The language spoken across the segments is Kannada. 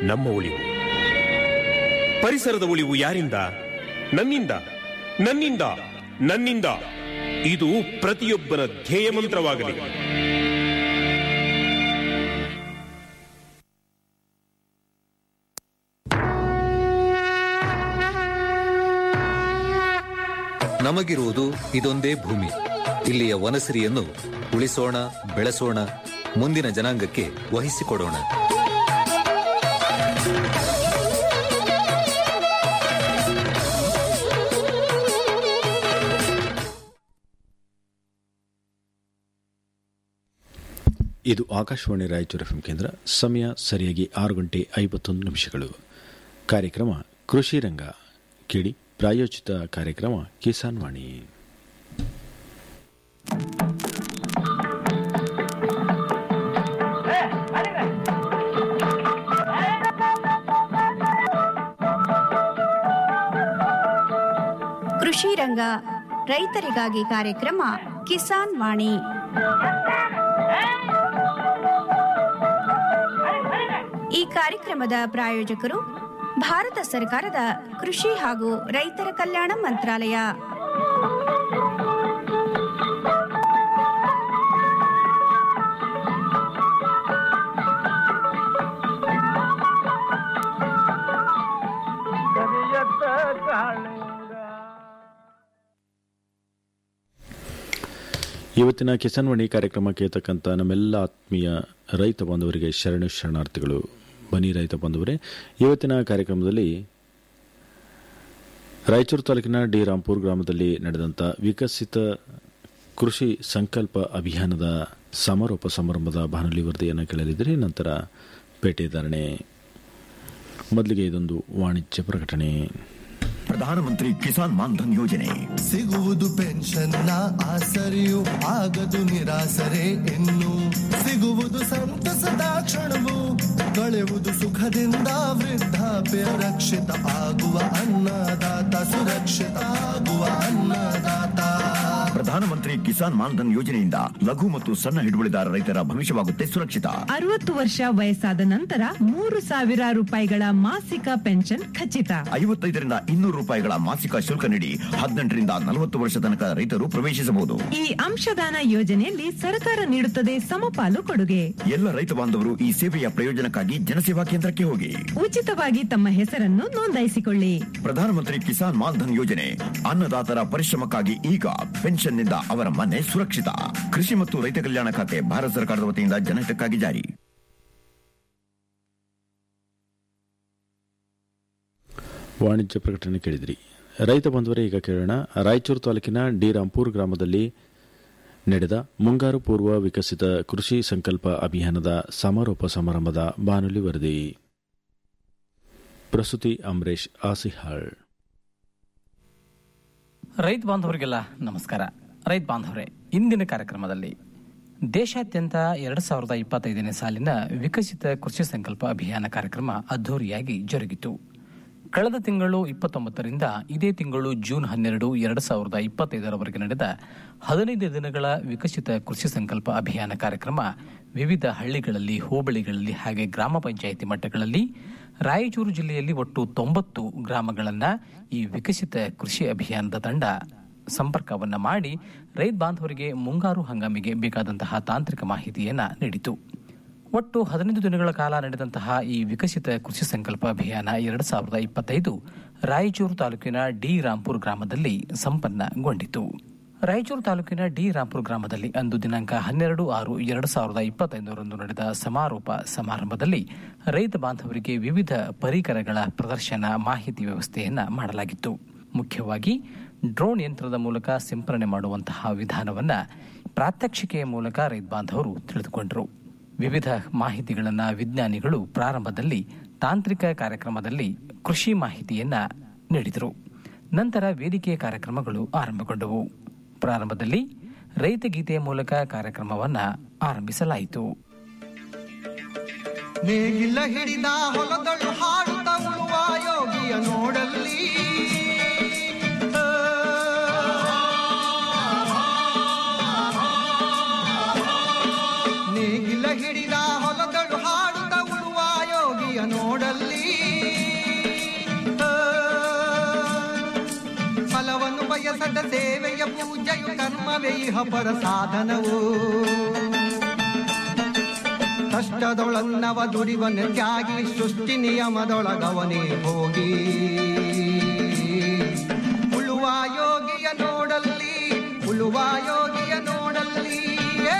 ನಮ್ಮ ಉಳಿವು ಪರಿಸರದ ಉಳಿವು ಯಾರಿಂದ ನನ್ನಿಂದ ನನ್ನಿಂದ ನನ್ನಿಂದ ಇದು ಪ್ರತಿಯೊಬ್ಬನ ಧ್ಯೇಯ ಮಂತ್ರವಾಗಲಿ ನಮಗಿರುವುದು ಇದೊಂದೇ ಭೂಮಿ ಇಲ್ಲಿಯ ವನಸಿರಿಯನ್ನು ಉಳಿಸೋಣ ಬೆಳೆಸೋಣ ಮುಂದಿನ ಜನಾಂಗಕ್ಕೆ ವಹಿಸಿಕೊಡೋಣ ಇದು ಆಕಾಶವಾಣಿ ರಾಯಚೂರು ಎಫ್ಎಂ ಕೇಂದ್ರ ಸಮಯ ಸರಿಯಾಗಿ ಆರು ಗಂಟೆ ಐವತ್ತೊಂದು ನಿಮಿಷಗಳು ಕಾರ್ಯಕ್ರಮ ಕೃಷಿ ರಂಗ ಕೇಳಿ ಪ್ರಾಯೋಜಿತ ಕಾರ್ಯಕ್ರಮ ಕಿಸಾನ್ ವಾಣಿ ಕೃಷಿ ರಂಗ ರೈತರಿಗಾಗಿ ಕಾರ್ಯಕ್ರಮ ಕಿಸಾನ್ ವಾಣಿ ಈ ಕಾರ್ಯಕ್ರಮದ ಪ್ರಾಯೋಜಕರು ಭಾರತ ಸರ್ಕಾರದ ಕೃಷಿ ಹಾಗೂ ರೈತರ ಕಲ್ಯಾಣ ಮಂತ್ರಾಲಯ ಇವತ್ತಿನ ಕಿಸಾನ್ ವಾಣಿ ಕಾರ್ಯಕ್ರಮಕ್ಕೆ ತಕ್ಕಂಥ ನಮ್ಮೆಲ್ಲ ಆತ್ಮೀಯ ರೈತ ಬಾಂಧವರಿಗೆ ಶರಣು ಶರಣಾರ್ಥಿಗಳು ಬನ್ನಿ ರೈತ ಬಾಂಧವರೇ ಇವತ್ತಿನ ಕಾರ್ಯಕ್ರಮದಲ್ಲಿ ರಾಯಚೂರು ತಾಲೂಕಿನ ಡಿ ರಾಂಪುರ್ ಗ್ರಾಮದಲ್ಲಿ ನಡೆದಂಥ ವಿಕಸಿತ ಕೃಷಿ ಸಂಕಲ್ಪ ಅಭಿಯಾನದ ಸಮಾರೋಪ ಸಮಾರಂಭದ ಬಾನುಲಿ ವರದಿಯನ್ನು ಕೇಳಲಿದ್ದರೆ ನಂತರ ಪೇಟೆ ಧಾರಣೆ ಮೊದಲಿಗೆ ಇದೊಂದು ವಾಣಿಜ್ಯ ಪ್ರಕಟಣೆ ಪ್ರಧಾನಮಂತ್ರಿ ಕಿಸಾನ್ ಮಾನ್ಧನ್ ಯೋಜನೆ ಸಿಗುವುದು ಪೆನ್ಷನ್ನ ಆಸರೆಯು ಆಗದು ನಿರಾಸರೆ ಇನ್ನು ಸಿಗುವುದು ಸಂತಸದ ಕ್ಷಣವು ಕಳೆಯುವುದು ಸುಖದಿಂದ ವೃದ್ಧಾಪ್ಯ ರಕ್ಷಿತ ಆಗುವ ಅನ್ನದಾತ ಸುರಕ್ಷಿತ ಆಗುವ ಅನ್ನದಾತ ಪ್ರಧಾನಮಂತ್ರಿ ಕಿಸಾನ್ ಮಾನ್ಧನ್ ಯೋಜನೆಯಿಂದ ಲಘು ಮತ್ತು ಸಣ್ಣ ಹಿಡುವಳಿದಾರ ರೈತರ ಭವಿಷ್ಯವಾಗುತ್ತೆ ಸುರಕ್ಷಿತ ಅರವತ್ತು ವರ್ಷ ವಯಸ್ಸಾದ ನಂತರ ಮೂರು ಸಾವಿರ ರೂಪಾಯಿಗಳ ಮಾಸಿಕ ಪೆನ್ಷನ್ ಖಚಿತ ಐವತ್ತೈದರಿಂದ ಇನ್ನೂರು ರೂಪಾಯಿಗಳ ಮಾಸಿಕ ಶುಲ್ಕ ನೀಡಿ ಹದಿನೆಂಟರಿಂದ ನಲವತ್ತು ವರ್ಷ ತನಕ ರೈತರು ಪ್ರವೇಶಿಸಬಹುದು ಈ ಅಂಶದಾನ ಯೋಜನೆಯಲ್ಲಿ ಸರ್ಕಾರ ನೀಡುತ್ತದೆ ಸಮಪಾಲು ಕೊಡುಗೆ ಎಲ್ಲ ರೈತ ಬಾಂಧವರು ಈ ಸೇವೆಯ ಪ್ರಯೋಜನಕ್ಕಾಗಿ ಜನಸೇವಾ ಕೇಂದ್ರಕ್ಕೆ ಹೋಗಿ ಉಚಿತವಾಗಿ ತಮ್ಮ ಹೆಸರನ್ನು ನೋಂದಾಯಿಸಿಕೊಳ್ಳಿ ಪ್ರಧಾನಮಂತ್ರಿ ಕಿಸಾನ್ ಮಾನ್ಧನ್ ಯೋಜನೆ ಅನ್ನದಾತರ ಪರಿಶ್ರಮಕ್ಕಾಗಿ ಈಗ ಪೆನ್ಷನ್ನಿಂದ ಅವರ ಮನೆ ಸುರಕ್ಷಿತ ಕೃಷಿ ಮತ್ತು ರೈತ ಕಲ್ಯಾಣ ಖಾತೆ ಭಾರತ ಸರ್ಕಾರದ ವತಿಯಿಂದ ಜನಹಿತಕ್ಕಾಗಿ ಜಾರಿ ವಾಣಿಜ್ಯ ಪ್ರಕಟಣೆ ಕೇಳಿದ್ರಿ ರೈತ ಬಂಧುವರೇ ಈಗ ಕೇಳೋಣ ರಾಯಚೂರು ತಾಲೂಕಿನ ಡಿ ರಾಂಪುರ್ ಗ್ರಾಮದಲ್ಲಿ ನಡೆದ ಮುಂಗಾರು ಪೂರ್ವ ವಿಕಸಿತ ಕೃಷಿ ಸಂಕಲ್ಪ ಅಭಿಯಾನದ ಸಮಾರೋಪ ಸಮಾರಂಭದ ಬಾನುಲಿ ವರದಿ ಪ್ರಸ್ತುತಿ ಅಂಬರೀಶ್ ಆಸಿಹಾಳ್ ರೈತ ಬಾಂಧವರಿಗೆಲ್ಲ ನಮಸ್ಕಾರ ರೈತ ಬಾಂಧವರೇ ಇಂದಿನ ಕಾರ್ಯಕ್ರಮದಲ್ಲಿ ದೇಶಾದ್ಯಂತ ಎರಡು ಸಾವಿರದ ಇಪ್ಪತ್ತೈದನೇ ಸಾಲಿನ ವಿಕಸಿತ ಕೃಷಿ ಸಂಕಲ್ಪ ಅಭಿಯಾನ ಕಾರ್ಯಕ್ರಮ ಅದ್ದೂರಿಯಾಗಿ ಜರುಗಿತು ಕಳೆದ ತಿಂಗಳು ಇಪ್ಪತ್ತೊಂಬತ್ತರಿಂದ ಇದೇ ತಿಂಗಳು ಜೂನ್ ಹನ್ನೆರಡು ಎರಡು ಸಾವಿರದ ಇಪ್ಪತ್ತೈದರವರೆಗೆ ನಡೆದ ಹದಿನೈದು ದಿನಗಳ ವಿಕಸಿತ ಕೃಷಿ ಸಂಕಲ್ಪ ಅಭಿಯಾನ ಕಾರ್ಯಕ್ರಮ ವಿವಿಧ ಹಳ್ಳಿಗಳಲ್ಲಿ ಹೋಬಳಿಗಳಲ್ಲಿ ಹಾಗೆ ಗ್ರಾಮ ಪಂಚಾಯಿತಿ ಮಟ್ಟಗಳಲ್ಲಿ ರಾಯಚೂರು ಜಿಲ್ಲೆಯಲ್ಲಿ ಒಟ್ಟು ತೊಂಬತ್ತು ಗ್ರಾಮಗಳನ್ನ ಈ ವಿಕಸಿತ ಕೃಷಿ ಅಭಿಯಾನದ ತಂಡ ಸಂಪರ್ಕವನ್ನ ಮಾಡಿ ರೈತ ಬಾಂಧವರಿಗೆ ಮುಂಗಾರು ಹಂಗಾಮಿಗೆ ಬೇಕಾದಂತಹ ತಾಂತ್ರಿಕ ಮಾಹಿತಿಯನ್ನ ನೀಡಿತು ಒಟ್ಟು ಹದಿನೈದು ದಿನಗಳ ಕಾಲ ನಡೆದಂತಹ ಈ ವಿಕಸಿತ ಕೃಷಿ ಸಂಕಲ್ಪ ಅಭಿಯಾನ ಎರಡು ಸಾವಿರದ ಇಪ್ಪತ್ತೈದು ರಾಯಚೂರು ತಾಲೂಕಿನ ಡಿ ರಾಂಪುರ್ ಗ್ರಾಮದಲ್ಲಿ ಸಂಪನ್ನಗೊಂಡಿತು ರಾಯಚೂರು ತಾಲೂಕಿನ ಡಿ ರಾಂಪುರ್ ಗ್ರಾಮದಲ್ಲಿ ಅಂದು ದಿನಾಂಕ ಹನ್ನೆರಡು ಆರು ಎರಡು ಸಾವಿರದ ಇಪ್ಪತ್ತೈದರಂದು ನಡೆದ ಸಮಾರೋಪ ಸಮಾರಂಭದಲ್ಲಿ ರೈತ ಬಾಂಧವರಿಗೆ ವಿವಿಧ ಪರಿಕರಗಳ ಪ್ರದರ್ಶನ ಮಾಹಿತಿ ವ್ಯವಸ್ಥೆಯನ್ನ ಮಾಡಲಾಗಿತ್ತು ಮುಖ್ಯವಾಗಿ ಡ್ರೋನ್ ಯಂತ್ರದ ಮೂಲಕ ಸಿಂಪರಣೆ ಮಾಡುವಂತಹ ವಿಧಾನವನ್ನ ಪ್ರಾತ್ಯಕ್ಷಿಕೆಯ ಮೂಲಕ ರೈತ ಬಾಂಧವರು ತಿಳಿದುಕೊಂಡರು ವಿವಿಧ ಮಾಹಿತಿಗಳನ್ನ ವಿಜ್ಞಾನಿಗಳು ಪ್ರಾರಂಭದಲ್ಲಿ ತಾಂತ್ರಿಕ ಕಾರ್ಯಕ್ರಮದಲ್ಲಿ ಕೃಷಿ ಮಾಹಿತಿಯನ್ನ ನೀಡಿದರು ನಂತರ ವೇದಿಕೆಯ ಕಾರ್ಯಕ್ರಮಗಳು ಆರಂಭಗೊಂಡವು ಪ್ರಾರಂಭದಲ್ಲಿ ರೈತ ಗೀತೆಯ ಮೂಲಕ ಕಾರ್ಯಕ್ರಮವನ್ನ ಆರಂಭಿಸಲಾಯಿತು ನೇಗಿಲ ಹಿಡಿದ ಹೊಲದಳು ಹಾಡುತ್ತ ಉಳುವ ಯೋಗಿಯ ನೋಡಲ್ಲಿ ನೇಗಿಲ ಹಿಡಿದ ಹೊಲದಳು ಹಾಡುತ್ತ ಉಳುವ ಯೋಗಿಯ ನೋಡಲ್ಲಿ ನೋಡಲ್ಲಿ ಆ, ಫಲವನ್ನು ಬಯಸದ ಸೇವೆಯ ಪೂಜೆಯು ಕರ್ಮವೇ ಇಹ ಪರ ಸಾಧನವು ಕಷ್ಟದೊಳನ್ನವ ದುಡಿವನ ತ್ಯಾಗಿ ಸೃಷ್ಟಿ ನಿಯಮದೊಳಗವನೇ ಹೋಗಿ ಉಳುವ ಯೋಗಿಯ ನೋಡಲ್ಲಿ ಉಳುವ ಯೋಗಿಯ ನೋಡಲ್ಲಿ ಏ,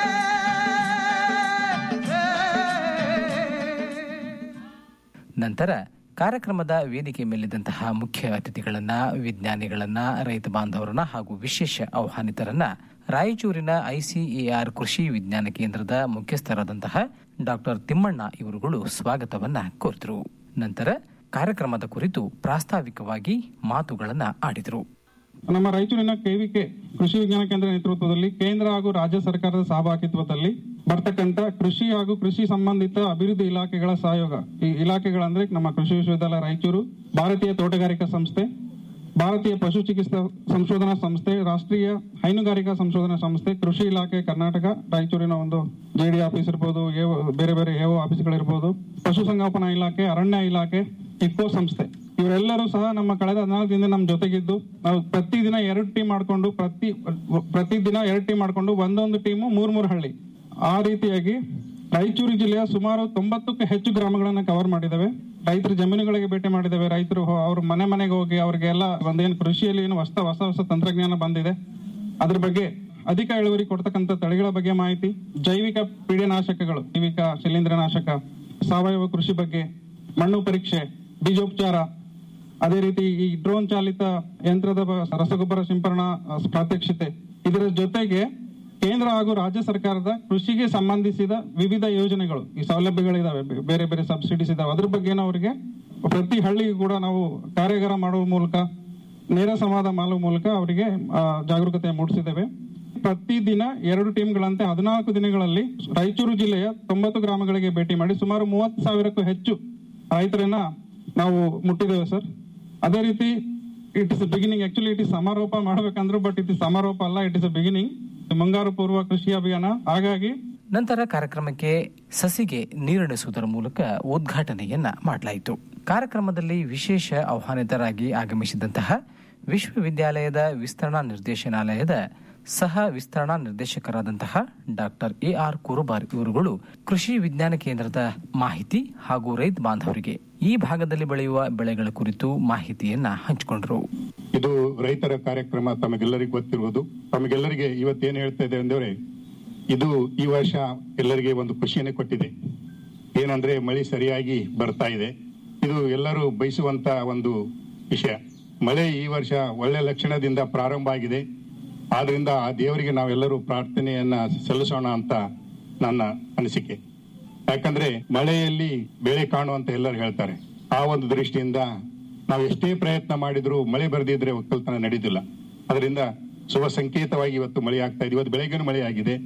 ನಂತರ ಕಾರ್ಯಕ್ರಮದ ವೇದಿಕೆ ಮೇಲಿದ್ದಂತಹ ಮುಖ್ಯ ಅತಿಥಿಗಳನ್ನ ವಿಜ್ಞಾನಿಗಳನ್ನ ರೈತ ಬಾಂಧವರನ್ನ ಹಾಗೂ ವಿಶೇಷ ಆಹ್ವಾನಿತರನ್ನ ರಾಯಚೂರಿನ ಐಸಿಎಆರ್ ಕೃಷಿ ವಿಜ್ಞಾನ ಕೇಂದ್ರದ ಮುಖ್ಯಸ್ಥರಾದಂತಹ ಡಾಕ್ಟರ್ ತಿಮ್ಮಣ್ಣ ಇವರುಗಳು ಸ್ವಾಗತವನ್ನ ಕೋರಿದರು ನಂತರ ಕಾರ್ಯಕ್ರಮದ ಕುರಿತು ಪ್ರಾಸ್ತಾವಿಕವಾಗಿ ಮಾತುಗಳನ್ನ ಆಡಿದರು ನಮ್ಮ ರಾಯಚೂರಿನ ಕೆವಿಕೆ ಕೃಷಿ ವಿಜ್ಞಾನ ಕೇಂದ್ರ ನೇತೃತ್ವದಲ್ಲಿ ಕೇಂದ್ರ ಹಾಗೂ ರಾಜ್ಯ ಸರ್ಕಾರದ ಸಹಭಾಗಿತ್ವದಲ್ಲಿ ಬರ್ತಕ್ಕಂಥ ಕೃಷಿ ಹಾಗೂ ಕೃಷಿ ಸಂಬಂಧಿತ ಅಭಿವೃದ್ಧಿ ಇಲಾಖೆಗಳ ಸಹಯೋಗ ಈ ಇಲಾಖೆಗಳಂದ್ರೆ ನಮ್ಮ ಕೃಷಿ ವಿಶ್ವವಿದ್ಯಾಲಯ ರಾಯಚೂರು ಭಾರತೀಯ ತೋಟಗಾರಿಕಾ ಸಂಸ್ಥೆ ಭಾರತೀಯ ಪಶು ಚಿಕಿತ್ಸಾ ಸಂಶೋಧನಾ ಸಂಸ್ಥೆ ರಾಷ್ಟ್ರೀಯ ಹೈನುಗಾರಿಕಾ ಸಂಶೋಧನಾ ಸಂಸ್ಥೆ ಕೃಷಿ ಇಲಾಖೆ ಕರ್ನಾಟಕ ರಾಯಚೂರಿನ ಒಂದು ಜೆಡಿ ಆಫೀಸ್ ಇರ್ಬೋದು ಏವೋ ಬೇರೆ ಬೇರೆ ಏವೋ ಆಫೀಸ್ಗಳಿರ್ಬೋದು ಪಶುಸಂಗೋಪನಾ ಇಲಾಖೆ ಅರಣ್ಯ ಇಲಾಖೆ ಇಫ್ಕೋ ಸಂಸ್ಥೆ ಇವರೆಲ್ಲರೂ ಸಹ ನಮ್ಮ ಕಳೆದ ಹದಿನಾಲ್ಕು ದಿನ ನಮ್ಮ ಜೊತೆಗಿದ್ದು ನಾವು ಪ್ರತಿದಿನ ಎರಡು ಟೀಮ್ ಮಾಡ್ಕೊಂಡು ಪ್ರತಿ ಪ್ರತಿದಿನ ಎರಡು ಟೀಮ್ ಮಾಡ್ಕೊಂಡು ಒಂದೊಂದು ಟೀಮು ಮೂರ್ ಮೂರು ಹಳ್ಳಿ ಆ ರೀತಿಯಾಗಿ ರಾಯಚೂರು ಜಿಲ್ಲೆಯ ಸುಮಾರು ತೊಂಬತ್ತಕ್ಕೂ ಹೆಚ್ಚು ಗ್ರಾಮಗಳನ್ನ ಕವರ್ ಮಾಡಿದ್ದೇವೆ ರೈತರ ಜಮೀನುಗಳಿಗೆ ಭೇಟಿ ಮಾಡಿದ್ದೇವೆ ರೈತರು ಹೋ- ಅವ್ರ ಮನೆ ಮನೆಗೆ ಹೋಗಿ ಅವ್ರಿಗೆಲ್ಲ ಒಂದೇನು ಕೃಷಿಯಲ್ಲಿ ಏನು ಹೊಸ ಹೊಸ ಹೊಸ ತಂತ್ರಜ್ಞಾನ ಬಂದಿದೆ ಅದ್ರ ಬಗ್ಗೆ ಅಧಿಕ ಇಳುವರಿ ಕೊಡ್ತಕ್ಕಂಥ ತಳಿಗಳ ಬಗ್ಗೆ ಮಾಹಿತಿ ಜೈವಿಕ ಪೀಡನಾಶಕಗಳು ಜೈವಿಕ ಶಿಲೀಂಧ್ರನಾಶಕ ಸಾವಯವ ಕೃಷಿ ಬಗ್ಗೆ ಮಣ್ಣು ಪರೀಕ್ಷೆ ಬೀಜೋಪಚಾರ ಅದೇ ರೀತಿ ಈ ಡ್ರೋನ್ ಚಾಲಿತ ಯಂತ್ರದ ಬ- ರಸಗೊಬ್ಬರ ಸಿಂಪರಣಾ ಅ, ಪ್ರಾತ್ಯಕ್ಷಿತೆ ಇದರ ಜೊತೆಗೆ ಕೇಂದ್ರ ಹಾಗೂ ರಾಜ್ಯ ಸರ್ಕಾರದ ಕೃಷಿಗೆ ಸಂಬಂಧಿಸಿದ ವಿವಿಧ ಯೋಜನೆಗಳು ಈ ಸೌಲಭ್ಯಗಳಿದಾವೆ ಬೆ- ಬೇರೆ ಬೇರೆ ಸಬ್ಸಿಡೀಸ್ ಇದಾವೆ ಅದ್ರ ಬಗ್ಗೆ ಅವರಿಗೆ ಪ್ರತಿ ಹಳ್ಳಿಗೂ ಕೂಡ ನಾವು ಕಾರ್ಯಾಗಾರ ಮಾಡುವ ಮೂಲಕ ನೇರ ಸಂವಾದ ಮಾಡುವ ಮೂಲಕ ಅವರಿಗೆ ಆ, ಜಾಗರೂಕತೆ ಮೂಡಿಸಿದ್ದೇವೆ ಪ್ರತಿದಿನ ಎರಡು ಟೀಮ್ಗಳಂತೆ ಹದಿನಾಲ್ಕು ದಿನಗಳಲ್ಲಿ ರಾಯಚೂರು ಜಿಲ್ಲೆಯ ತೊಂಬತ್ತು ಗ್ರಾಮಗಳಿಗೆ ಭೇಟಿ ಮಾಡಿ ಸುಮಾರು ಮೂವತ್ತು ಸಾವಿರಕ್ಕೂ ಹೆಚ್ಚು ರೈತರನ್ನ ನಾವು ಮುಟ್ಟಿದ್ದೇವೆ ಸರ್ ಅದೇ ರೀತಿ it is beginning actually it is ಸಮಾರೋಪ ಮಾಡಬೇಕಂದ್ರು ಬಟ್ ಇಟ್ ಇಸ್ ಸಮಾರೋಪ ಅಲ್ಲ ಇಟ್ ಇಸ್ ಬಿಗಿನಿಂಗ್ ಮುಂಗಾರು ಪೂರ್ವ ಕೃಷಿ ಅಭಿಯಾನ ಹಾಗಾಗಿ ನಂತರ ಕಾರ್ಯಕ್ರಮಕ್ಕೆ ಸಸಿಗೆ ನೀರುಣಿಸುವುದರ ಮೂಲಕ ಉದ್ಘಾಟನೆಯನ್ನ ಮಾಡಲಾಯಿತು ಕಾರ್ಯಕ್ರಮದಲ್ಲಿ ವಿಶೇಷ ಆಹ್ವಾನಿತರಾಗಿ ಆಗಮಿಸಿದಂತಹ ವಿಶ್ವವಿದ್ಯಾಲಯದ ವಿಸ್ತರಣಾ ನಿರ್ದೇಶನಾಲಯದ ಸಹ ವಿಸ್ತರಣಾ ನಿರ್ದೇಶಕರಾದಂತಹ ಡಾಕ್ಟರ್ ಎ ಆರ್ ಕುರುಬಾರ್ ಇವರುಗಳು ಕೃಷಿ ವಿಜ್ಞಾನ ಕೇಂದ್ರದ ಮಾಹಿತಿ ಹಾಗೂ ರೈತ ಬಾಂಧವರಿಗೆ ಈ ಭಾಗದಲ್ಲಿ ಬೆಳೆಯುವ ಬೆಳೆಗಳ ಕುರಿತು ಮಾಹಿತಿಯನ್ನ ಹಂಚಿಕೊಂಡರು ಇದು ರೈತರ ಕಾರ್ಯಕ್ರಮ ತಮಗೆಲ್ಲರಿಗೂ ಗೊತ್ತಿರುವುದು ತಮಗೆಲ್ಲರಿಗೆ ಇವತ್ತೇನು ಹೇಳ್ತಾ ಇದೆ ಅಂದ್ರೆ ಇದು ಈ ವರ್ಷ ಎಲ್ಲರಿಗೆ ಒಂದು ಖುಷಿಯನ್ನೇ ಕೊಟ್ಟಿದೆ ಏನಂದ್ರೆ ಮಳೆ ಸರಿಯಾಗಿ ಬರ್ತಾ ಇದೆ ಇದು ಎಲ್ಲರೂ ಬಯಸುವಂತ ಒಂದು ವಿಷಯ ಮಳೆ ಈ ವರ್ಷ ಒಳ್ಳೆ ಲಕ್ಷಣದಿಂದ ಪ್ರಾರಂಭ ಆಗಿದೆ ಆದ್ರಿಂದ ಆ ದೇವರಿಗೆ ನಾವೆಲ್ಲರೂ ಪ್ರಾರ್ಥನೆಯನ್ನ ಸಲ್ಲಿಸೋಣ ಅಂತ ನನ್ನ ಅನಿಸಿಕೆ ಯಾಕಂದ್ರೆ ಮಳೆಯಲ್ಲಿ ಬೆಳೆ ಕಾಣುವಂತ ಎಲ್ಲರೂ ಹೇಳ್ತಾರೆ ಆ ಒಂದು ದೃಷ್ಟಿಯಿಂದ ನಾವು ಎಷ್ಟೇ ಪ್ರಯತ್ನ ಮಾಡಿದ್ರು ಮಳೆ ಬರದಿದ್ರೆ ಒಕ್ಕಲ್ತನ ನಡೆದಿಲ್ಲ ಅದರಿಂದ ಶುಭ ಸಂಕೇತವಾಗಿ ಇವತ್ತು ಮಳೆ ಆಗ್ತಾ ಇದೆ ಇವತ್ತು ಬೆಳಗ್ಗೆನೂ ಮಳೆ ಆಗಿದೆ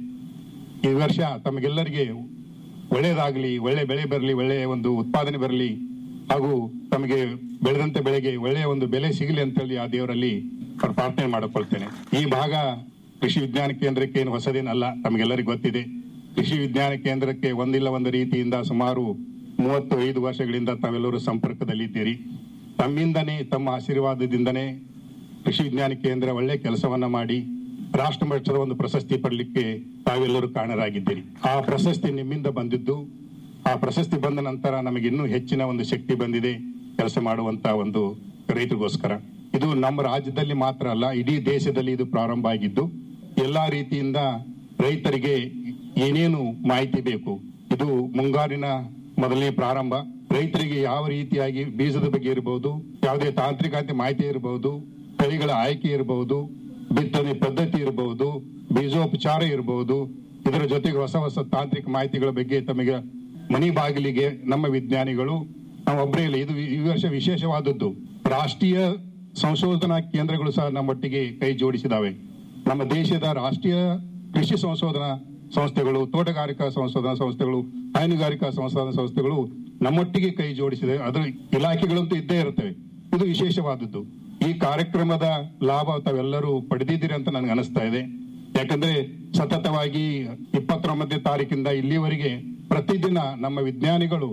ಈ ವರ್ಷ ತಮಗೆಲ್ಲರಿಗೆ ಒಳ್ಳೇದಾಗ್ಲಿ ಒಳ್ಳೆ ಬೆಳೆ ಬರಲಿ ಒಳ್ಳೆಯ ಒಂದು ಉತ್ಪಾದನೆ ಬರಲಿ ಹಾಗೂ ತಮಗೆ ಬೆಳೆದಂತ ಬೆಳೆಗೆ ಒಳ್ಳೆಯ ಒಂದು ಬೆಲೆ ಸಿಗಲಿ ಅಂತೇಳಿ ಆ ದೇವರಲ್ಲಿ ಪ್ರಾರ್ಥನೆ ಮಾಡಿಕೊಳ್ತೇನೆ ಈ ಭಾಗ ಕೃಷಿ ವಿಜ್ಞಾನ ಕೇಂದ್ರಕ್ಕೆ ಏನು ಹೊಸದೇನಲ್ಲ ತಮಗೆಲ್ಲರಿಗೂ ಗೊತ್ತಿದೆ ಕೃಷಿ ವಿಜ್ಞಾನ ಕೇಂದ್ರಕ್ಕೆ ಒಂದಿಲ್ಲ ಒಂದು ರೀತಿಯಿಂದ ಸುಮಾರು ಮೂವತ್ತು ಐದು ವರ್ಷಗಳಿಂದ ತಾವೆಲ್ಲರೂ ಸಂಪರ್ಕದಲ್ಲಿದ್ದೀರಿ ತಮ್ಮಿಂದನೇ ತಮ್ಮ ಆಶೀರ್ವಾದದಿಂದನೇ ಕೃಷಿ ವಿಜ್ಞಾನ ಕೇಂದ್ರ ಒಳ್ಳೆ ಕೆಲಸವನ್ನ ಮಾಡಿ ರಾಷ್ಟ್ರ ಮಟ್ಟದ ಒಂದು ಪ್ರಶಸ್ತಿ ಪಡಲಿಕ್ಕೆ ತಾವೆಲ್ಲರೂ ಕಾರಣರಾಗಿದ್ದೀರಿ ಆ ಪ್ರಶಸ್ತಿ ನಿಮ್ಮಿಂದ ಬಂದಿದ್ದು ಆ ಪ್ರಶಸ್ತಿ ಬಂದ ನಂತರ ನಮಗೆ ಇನ್ನೂ ಹೆಚ್ಚಿನ ಒಂದು ಶಕ್ತಿ ಬಂದಿದೆ ಕೆಲಸ ಮಾಡುವಂತ ಒಂದು ರೈತರಿಗೋಸ್ಕರ ಇದು ನಮ್ಮ ರಾಜ್ಯದಲ್ಲಿ ಮಾತ್ರ ಅಲ್ಲ ಇಡೀ ದೇಶದಲ್ಲಿ ಇದು ಪ್ರಾರಂಭ ಆಗಿದ್ದು ಎಲ್ಲಾ ರೀತಿಯಿಂದ ರೈತರಿಗೆ ಏನೇನು ಮಾಹಿತಿ ಬೇಕು ಇದು ಮುಂಗಾರಿನ ಮೊದಲನೇ ಪ್ರಾರಂಭ ರೈತರಿಗೆ ಯಾವ ರೀತಿಯಾಗಿ ಬೀಜದ ಬಗ್ಗೆ ಇರಬಹುದು ಯಾವುದೇ ತಾಂತ್ರಿಕತೆ ಮಾಹಿತಿ ಇರಬಹುದು ತಳಿಗಳ ಆಯ್ಕೆ ಇರಬಹುದು ಬಿತ್ತನೆ ಪದ್ಧತಿ ಇರಬಹುದು ಬೀಜೋಪಚಾರ ಇರಬಹುದು ಇದರ ಜೊತೆಗೆ ಹೊಸ ಹೊಸ ತಾಂತ್ರಿಕ ಮಾಹಿತಿಗಳ ಬಗ್ಗೆ ತಮಗೆ ಮನಿ ಬಾಗಿಲಿಗೆ ನಮ್ಮ ವಿಜ್ಞಾನಿಗಳು ನಾವು ಒಬ್ಬರೇ ಇಲ್ಲ ಇದು ಈ ವರ್ಷ ವಿಶೇಷವಾದದ್ದು ರಾಷ್ಟ್ರೀಯ ಸಂಶೋಧನಾ ಕೇಂದ್ರಗಳು ಸಹ ನಮ್ಮೊಟ್ಟಿಗೆ ಕೈ ಜೋಡಿಸಿದಾವೆ ನಮ್ಮ ದೇಶದ ರಾಷ್ಟ್ರೀಯ ಕೃಷಿ ಸಂಶೋಧನಾ ಸಂಸ್ಥೆಗಳು ತೋಟಗಾರಿಕಾ ಸಂಶೋಧನಾ ಸಂಸ್ಥೆಗಳು ಹೈನುಗಾರಿಕಾ ಸಂಶೋಧನಾ ಸಂಸ್ಥೆಗಳು ನಮ್ಮೊಟ್ಟಿಗೆ ಕೈ ಜೋಡಿಸಿದೆ ಅದರ ಇಲಾಖೆಗಳಂತೂ ಇದ್ದೇ ಇರುತ್ತವೆ ಇದು ವಿಶೇಷವಾದದ್ದು ಈ ಕಾರ್ಯಕ್ರಮದ ಲಾಭ ತಾವೆಲ್ಲರೂ ಪಡೆದಿದ್ದೀರಿ ಅಂತ ನನಗೆ ಅನಿಸ್ತಾ ಇದೆ ಯಾಕಂದ್ರೆ ಸತತವಾಗಿ ಇಪ್ಪತ್ತೊಂಬತ್ತನೇ ತಾರೀಕಿಂದ ಇಲ್ಲಿವರೆಗೆ ಪ್ರತಿದಿನ ನಮ್ಮ ವಿಜ್ಞಾನಿಗಳು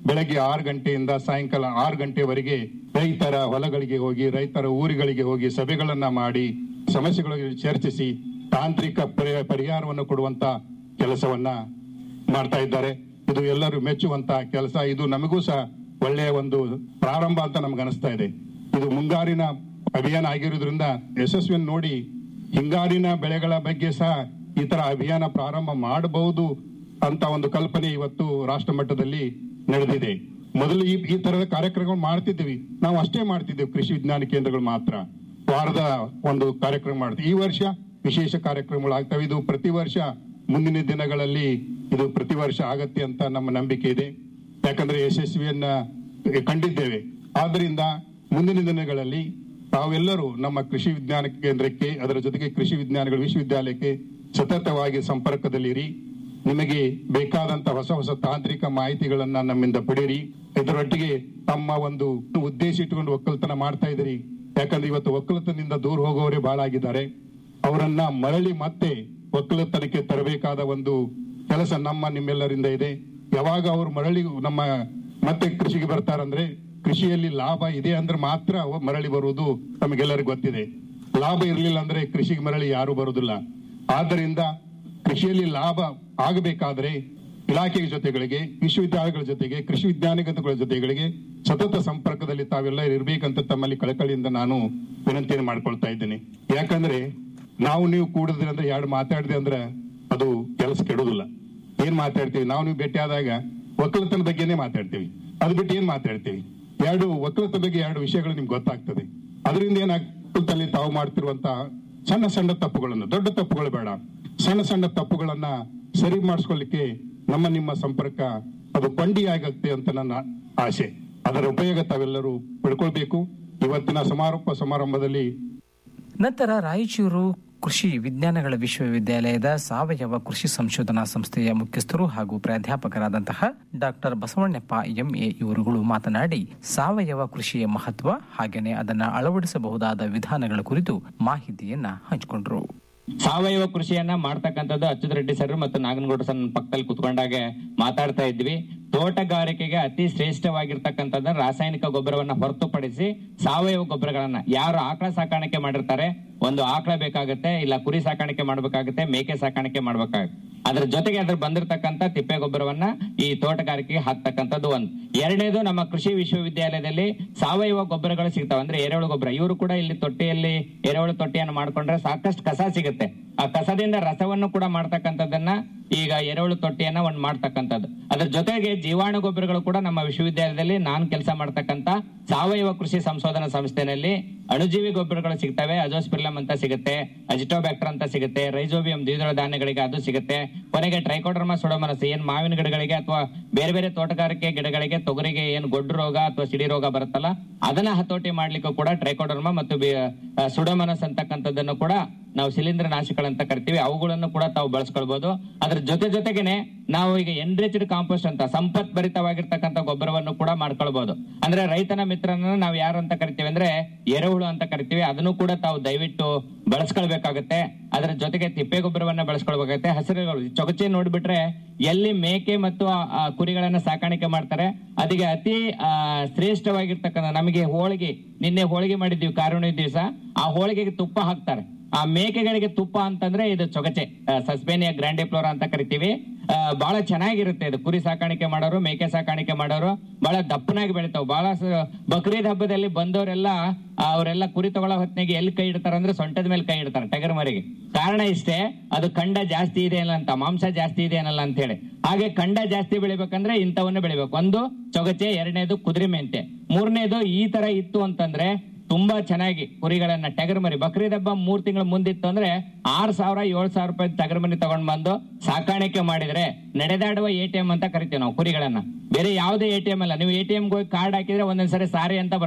ಬೆಳಗ್ಗೆ ಆರು ಗಂಟೆಯಿಂದ ಸಾಯಂಕಾಲ ಆರು ಗಂಟೆವರೆಗೆ ರೈತರ ಹೊಲಗಳಿಗೆ ಹೋಗಿ ರೈತರ ಊರುಗಳಿಗೆ ಹೋಗಿ ಸಭೆಗಳನ್ನ ಮಾಡಿ ಸಮಸ್ಯೆಗಳಿಗೆ ಚರ್ಚಿಸಿ ತಾಂತ್ರಿಕ ಪರಿ- ಪರಿಹಾರವನ್ನು ಕೊಡುವಂತ ಕೆಲಸವನ್ನ ಮಾಡ್ತಾ ಇದ್ದಾರೆ ಇದು ಎಲ್ಲರೂ ಮೆಚ್ಚುವಂತ ಕೆಲಸ ಇದು ನಮಗೂ ಸಹ ಒಳ್ಳೆಯ ಒಂದು ಪ್ರಾರಂಭ ಅಂತ ನಮ್ಗೆ ಅನಿಸ್ತಾ ಇದೆ ಇದು ಮುಂಗಾರಿನ ಅಭಿಯಾನ ಆಗಿರೋದ್ರಿಂದ ಯಶಸ್ವಿಯನ್ನು ನೋಡಿ ಹಿಂಗಾರಿನ ಬೆಳೆಗಳ ಬಗ್ಗೆ ಸಹ ಈ ತರ ಅಭಿಯಾನ ಪ್ರಾರಂಭ ಮಾಡಬಹುದು ಅಂತ ಒಂದು ಕಲ್ಪನೆ ಇವತ್ತು ರಾಷ್ಟ್ರ ಮಟ್ಟದಲ್ಲಿ ನಡೆದಿದೆ ಮೊದಲು ಈ ಈ ತರದ ಕಾರ್ಯಕ್ರಮಗಳು ಮಾಡ್ತಿದ್ವಿ ನಾವು ಅಷ್ಟೇ ಮಾಡ್ತಿದ್ದೇವೆ ಕೃಷಿ ವಿಜ್ಞಾನ ಕೇಂದ್ರಗಳು ಮಾತ್ರ ವಾರದ ಒಂದು ಕಾರ್ಯಕ್ರಮ ಮಾಡ್ತೀವಿ ಈ ವರ್ಷ ವಿಶೇಷ ಕಾರ್ಯಕ್ರಮಗಳು ಆಗ್ತವೆ ಇದು ಪ್ರತಿ ವರ್ಷ ಮುಂದಿನ ದಿನಗಳಲ್ಲಿ ಇದು ಪ್ರತಿ ವರ್ಷ ಆಗತ್ತೆ ಅಂತ ನಮ್ಮ ನಂಬಿಕೆ ಇದೆ ಯಾಕಂದ್ರೆ ಯಶಸ್ವಿಯನ್ನ ಕಂಡಿದ್ದೇವೆ ಆದ್ರಿಂದ ಮುಂದಿನ ದಿನಗಳಲ್ಲಿ ತಾವೆಲ್ಲರೂ ನಮ್ಮ ಕೃಷಿ ವಿಜ್ಞಾನ ಕೇಂದ್ರಕ್ಕೆ ಅದರ ಜೊತೆಗೆ ಕೃಷಿ ವಿಜ್ಞಾನಗಳ ವಿಶ್ವವಿದ್ಯಾಲಯಕ್ಕೆ ಸತತವಾಗಿ ಸಂಪರ್ಕದಲ್ಲಿರಿ ನಿಮಗೆ ಬೇಕಾದಂತ ಹೊಸ ಹೊಸ ತಾಂತ್ರಿಕ ಮಾಹಿತಿಗಳನ್ನ ನಮ್ಮಿಂದ ಪಡೀರಿ ಇದರೊಟ್ಟಿಗೆ ತಮ್ಮ ಒಂದು ಉದ್ದೇಶ ಇಟ್ಟುಕೊಂಡು ಒಕ್ಕಲ್ತನ ಮಾಡ್ತಾ ಇದ್ದೀರಿ ಯಾಕಂದ್ರೆ ಇವತ್ತು ಒಕ್ಕಲತನದಿಂದ ದೂರ ಹೋಗೋರೇ ಬಹಳ ಆಗಿದ್ದಾರೆ ಅವರನ್ನ ಮರಳಿ ಮತ್ತೆ ಒಕ್ಕಲತನಕ್ಕೆ ತರಬೇಕಾದ ಒಂದು ಕೆಲಸ ನಮ್ಮ ನಿಮ್ಮೆಲ್ಲರಿಂದ ಇದೆ ಯಾವಾಗ ಅವರು ಮರಳಿ ನಮ್ಮ ಮತ್ತೆ ಕೃಷಿಗೆ ಬರ್ತಾರಂದ್ರೆ ಕೃಷಿಯಲ್ಲಿ ಲಾಭ ಇದೆ ಅಂದ್ರೆ ಮಾತ್ರ ಅವ ಮರಳಿ ಬರುವುದು ನಮಗೆಲ್ಲರಿಗೂ ಗೊತ್ತಿದೆ ಲಾಭ ಇರಲಿಲ್ಲ ಅಂದ್ರೆ ಕೃಷಿಗೆ ಮರಳಿ ಯಾರು ಬರುವುದಿಲ್ಲ ಆದ್ದರಿಂದ ಕೃಷಿಯಲ್ಲಿ ಲಾಭ ಆಗಬೇಕಾದ್ರೆ ಇಲಾಖೆಯ ಜೊತೆಗಳಿಗೆ ವಿಶ್ವವಿದ್ಯಾಲಯಗಳ ಜೊತೆಗೆ ಕೃಷಿ ವಿಜ್ಞಾನಿಗಳ ಜೊತೆಗಳಿಗೆ ಸತತ ಸಂಪರ್ಕದಲ್ಲಿ ತಾವೆಲ್ಲ ಇರ್ಬೇಕಂತ ತಮ್ಮಲ್ಲಿ ಕಳಕಳಿಯಿಂದ ನಾನು ವಿನಂತಿಯನ್ನು ಮಾಡ್ಕೊಳ್ತಾ ಇದ್ದೇನೆ ಯಾಕಂದ್ರೆ ನಾವು ನೀವು ಕೂಡಿದ್ರೆ ಅಂದ್ರೆ ಎರಡು ಮಾತಾಡಿದೆ ಅಂದ್ರೆ ಅದು ಕೆಲಸ ಕೆಡುದಿಲ್ಲ ಏನ್ ಮಾತಾಡ್ತೀವಿ ನಾವು ನೀವು ಭೇಟಿ ಆದಾಗ ಒಕ್ಕಲತನ ಬಗ್ಗೆನೇ ಮಾತಾಡ್ತೀವಿ ಅದು ಬಿಟ್ಟು ಏನ್ ಮಾತಾಡ್ತೀವಿ ಎರಡು ಒಕ್ಕಲತನ ಬಗ್ಗೆ ಎರಡು ವಿಷಯಗಳು ನಿಮ್ಗೆ ಗೊತ್ತಾಗ್ತದೆ ಅದರಿಂದ ಏನಾಗ್ತದಲ್ಲಿ ತಾವು ಮಾಡ್ತಿರುವಂತಹ ಸಣ್ಣ ಸಣ್ಣ ತಪ್ಪುಗಳನ್ನು ದೊಡ್ಡ ತಪ್ಪುಗಳು ಬೇಡ ಸಣ್ಣ ಸಣ್ಣ ತಪ್ಪುಗಳನ್ನ ಸರಿ ಮಾಡಿಸ್ಕೊಳ್ಳಿಕ್ಕೆ ನಮ್ಮ ನಿಮ್ಮ ಸಂಪರ್ಕ ಅದು ಕೊಂಡಿ ಆಗತ್ತೆ ಅಂತ ನನ್ನ ಆಸೆ ಅದರ ಉಪಯೋಗ ತಾವೆಲ್ಲರೂ ಪಡ್ಕೊಳ್ಬೇಕು ಇವತ್ತಿನ ಸಮಾರೋಪ ಸಮಾರಂಭದಲ್ಲಿ ನಂತರ ರಾಯಚೂರು ಕೃಷಿ ವಿಜ್ಞಾನಗಳ ವಿಶ್ವವಿದ್ಯಾಲಯದ ಸಾವಯವ ಕೃಷಿ ಸಂಶೋಧನಾ ಸಂಸ್ಥೆಯ ಮುಖ್ಯಸ್ಥರು ಹಾಗೂ ಪ್ರಾಧ್ಯಾಪಕರಾದಂತಹ ಡಾಕ್ಟರ್ ಬಸವಣ್ಣಪ್ಪ ಎಂಎ ಇವರುಗಳು ಮಾತನಾಡಿ ಸಾವಯವ ಕೃಷಿಯ ಮಹತ್ವ ಹಾಗೆಯೇ ಅದನ್ನು ಅಳವಡಿಸಬಹುದಾದ ವಿಧಾನಗಳ ಕುರಿತು ಮಾಹಿತಿಯನ್ನ ಹಂಚಿಕೊಂಡರು ಸಾವಯವ ಕೃಷಿಯನ್ನ ಮಾಡ್ತಕ್ಕಂಥದ್ದು ಅಚ್ಯುತ್ ರೆಡ್ಡಿ ಸರ್ ಮತ್ತು ನಾಗನಗೌಡ ಸರ್ ನನ್ನ ಪಕ್ಕದಲ್ಲಿ ಕುತ್ಕೊಂಡಾಗ ಮಾತಾಡ್ತಾ ಇದ್ವಿ ತೋಟಗಾರಿಕೆಗೆ ಅತಿ ಶ್ರೇಷ್ಠವಾಗಿರ್ತಕ್ಕಂಥದ್ದನ್ನ ರಾಸಾಯನಿಕ ಗೊಬ್ಬರವನ್ನ ಹೊರತುಪಡಿಸಿ ಸಾವಯವ ಗೊಬ್ಬರಗಳನ್ನ ಯಾರು ಆಕಳ ಸಾಕಾಣಿಕೆ ಮಾಡಿರ್ತಾರೆ ಒಂದು ಆಕಳ ಬೇಕಾಗುತ್ತೆ ಇಲ್ಲ ಕುರಿ ಸಾಕಾಣಿಕೆ ಮಾಡ್ಬೇಕಾಗುತ್ತೆ ಮೇಕೆ ಸಾಕಾಣಿಕೆ ಮಾಡ್ಬೇಕಾಗುತ್ತೆ ಅದ್ರ ಜೊತೆಗೆ ಅದ್ರ ಬಂದಿರತಕ್ಕಂತ ತಿಪ್ಪೆ ಗೊಬ್ಬರವನ್ನ ಈ ತೋಟಗಾರಿಕೆಗೆ ಹಾಕ್ತಕ್ಕಂಥದ್ದು ಒಂದು ಎರಡನೇದು ನಮ್ಮ ಕೃಷಿ ವಿಶ್ವವಿದ್ಯಾಲಯದಲ್ಲಿ ಸಾವಯವ ಗೊಬ್ಬರಗಳು ಸಿಗ್ತಾವೆ ಅಂದ್ರೆ ಎರೆಹುಳು ಗೊಬ್ಬರ ಇವರು ಕೂಡ ಇಲ್ಲಿ ತೊಟ್ಟಿಯಲ್ಲಿ ಎರೆಹುಳು ತೊಟ್ಟಿಯನ್ನು ಮಾಡ್ಕೊಂಡ್ರೆ ಸಾಕಷ್ಟು ಕಸ ಸಿಗುತ್ತೆ ಆ ಕಸದಿಂದ ರಸವನ್ನು ಕೂಡ ಮಾಡ್ತಕ್ಕಂಥದ್ದನ್ನ ಈಗ ಎರೆಹುಳು ತೊಟ್ಟಿಯನ್ನ ಒಂದ್ ಮಾಡ್ತಕ್ಕಂಥದ್ದು ಅದ್ರ ಜೊತೆಗೆ ಜೀವಾಣು ಗೊಬ್ಬರಗಳು ಕೂಡ ನಮ್ಮ ವಿಶ್ವವಿದ್ಯಾಲಯದಲ್ಲಿ ನಾನ್ ಕೆಲಸ ಮಾಡ್ತಕ್ಕಂತ ಸಾವಯವ ಕೃಷಿ ಸಂಶೋಧನಾ ಸಂಸ್ಥೆನಲ್ಲಿ ಅಣುಜೀವಿ ಗೊಬ್ಬರಗಳು ಸಿಗ್ತವೆ ಅಜೋಸ್ಪಿರ್ಲಮ್ ಅಂತ ಸಿಗುತ್ತೆ ಅಜಿಟೋಬ್ಯಾಕ್ಟರ್ ಅಂತ ಸಿಗುತ್ತೆ ರೈಜೋಬಿಯಂ ದ್ವಿದಳ ಧಾನ್ಯಗಳಿಗೆ ಅದು ಸಿಗುತ್ತೆ ಕೊನೆಗೆ ಟ್ರೈಕೋಡರ್ಮಾ ಸುಡೋಮನಸ್ ಏನ್ ಮಾವಿನ ಗಿಡಗಳಿಗೆ ಅಥವಾ ಬೇರೆ ಬೇರೆ ತೋಟಗಾರಿಕೆ ಗಿಡಗಳಿಗೆ ತೊಗರಿಗೆ ಏನ್ ಗೊಡ್ಡು ರೋಗ ಅಥವಾ ಸಿಡಿ ರೋಗ ಬರುತ್ತಲ್ಲ ಅದನ್ನ ಹತೋಟಿ ಮಾಡ್ಲಿಕ್ಕೂ ಕೂಡ ಟ್ರೈಕೋಡರ್ಮಾ ಮತ್ತು ಸುಡೋಮನಸ್ ಅಂತಕ್ಕಂಥದ್ದನ್ನು ಕೂಡ ನಾವು ಶಿಲೀಂಧ್ರ ನಾಶಕಗಳಂತ ಕರಿತೀವಿ ಅವುಗಳನ್ನು ಕೂಡ ತಾವು ಬಳಸ್ಕೊಳ್ಬಹುದು ಅದ್ರ ಜೊತೆ ಜೊತೆಗೇನೆ ನಾವು ಈಗ ಎನ್ರಿಚ್ಡ್ ಕಾಂಪೋಸ್ಟ್ ಅಂತ ಸಂಪತ್ ಭರಿತವಾಗಿರ್ತಕ್ಕಂಥ ಗೊಬ್ಬರವನ್ನು ಕೂಡ ಮಾಡ್ಕೊಳ್ಬಹುದು ಅಂದ್ರೆ ರೈತನ ಮಿತ್ರನ ನಾವು ಯಾರು ಅಂತ ಕರಿತೀವಿ ಅಂದ್ರೆ ಎರೆಹುಳು ಅಂತ ಕರಿತೀವಿ ಅದನ್ನು ಕೂಡ ತಾವು ದಯವಿಟ್ಟು ಬಳಸ್ಕೊಳ್ಬೇಕಾಗತ್ತೆ ಅದರ ಜೊತೆಗೆ ತಿಪ್ಪೆ ಗೊಬ್ಬರವನ್ನ ಬಳಸ್ಕೊಳ್ಬೇಕಾಗತ್ತೆ ಹಸಿರುಗಳು ಚೊಗಚೆ ನೋಡ್ಬಿಟ್ರೆ ಎಲ್ಲಿ ಮೇಕೆ ಮತ್ತು ಆ- ಆ ಕುರಿಗಳನ್ನ ಸಾಕಾಣಿಕೆ ಮಾಡ್ತಾರೆ ಅದಕ್ಕೆ ಅತಿ ಆ, ಶ್ರೇಷ್ಠವಾಗಿರ್ತಕ್ಕಂಥ ನಮಗೆ ಹೋಳಿಗೆ ನಿನ್ನೆ ಹೋಳಿಗೆ ಮಾಡಿದ್ದೀವಿ ಕಾರುಣ್ಯ ದಿವಸ ಆ ಹೋಳಿಗೆಗೆ ತುಪ್ಪ ಹಾಕ್ತಾರೆ ಆ ಮೇಕೆಗಳಿಗೆ ತುಪ್ಪ ಅಂತಂದ್ರೆ ಇದು ಚೊಗಚೆ ಸಸ್ಪೇನಿಯಾ ಗ್ರ್ಯಾಂಡಿಫ್ಲೋರಾ ಅಂತ ಕರಿತೀವಿ ಆ, ಬಹಳ ಚೆನ್ನಾಗಿರುತ್ತೆ ಇದು ಕುರಿ ಸಾಕಾಣಿಕೆ ಮಾಡೋರು ಮೇಕೆ ಸಾಕಾಣಿಕೆ ಮಾಡೋರು ಬಹಳ ದಪ್ಪನಾಗಿ ಬೆಳಿತಾವ್ ಬಹಳ ಸ- ಬಕ್ರೀದ್ ಹಬ್ಬದಲ್ಲಿ ಬಂದವರೆಲ್ಲ ಅವರೆಲ್ಲ ಕುರಿ ತಗೊಳ್ಳೋ ಹೊತ್ತಿನಾಗೆ ಎಲ್ಲಿ ಕೈ ಇಡ್ತಾರೆ ಅಂದ್ರೆ ಸೊಂಟದ ಮೇಲೆ ಕೈ ಇಡ್ತಾರೆ ಟಗರ್ ಮರಿಗೆ ಕಾರಣ ಇಷ್ಟೇ ಅದು ಕಂಡ ಜಾಸ್ತಿ ಇದೆ ಏನಲ್ಲ ಅಂತ ಮಾಂಸ ಜಾಸ್ತಿ ಇದೆ ಏನಲ್ಲ ಅಂತ ಹೇಳಿ ಹಾಗೆ ಕಂಡ ಜಾಸ್ತಿ ಬೆಳಿಬೇಕಂದ್ರೆ ಇಂಥವನ್ನ ಬೆಳಿಬೇಕು ಒಂದು ಚೊಗಚೆ ಎರಡನೇದು ಕುದುರೆ ಮೆಂತೆ ಮೂರನೇದು ಈ ತರ ಇತ್ತು ಅಂತಂದ್ರೆ ತುಂಬಾ ಚೆನ್ನಾಗಿ ಕುರಿಗಳನ್ನ ಟಗರ್ ಮರಿ ಬಕ್ರೀದ್ ಹಬ್ಬ ಮೂರ್ ತಿಂಗಳ ಮುಂದಿತ್ತು ಅಂದ್ರೆ ಆರ್ ಸಾವಿರ ಏಳ್ ಸಾವಿರ ರೂಪಾಯಿ ಟಗರ್ ಮರಿ ತಗೊಂಡ್ ಬಂದು ಸಾಕಾಣಿಕೆ ಮಾಡಿದ್ರೆ ನಡೆದಾಡುವ ಎ ಟಿ ಎಂ ಅಂತ ಕರಿತೀವಿ ನಾವು ಕುರಿಗಳನ್ನ ಬೇರೆ ಯಾವುದೇ ಎ ಟಿ ಎಂ ಅಲ್ಲ ನೀವು ಎ ಟಿ ಎಂ ಹೋಗಿ ಕಾರ್ಡ್ ಹಾಕಿದ್ರೆ ಒಂದೊಂದ್ಸರಿ ಸಾರಿ ಅಂತ ಬರ್ತದೆ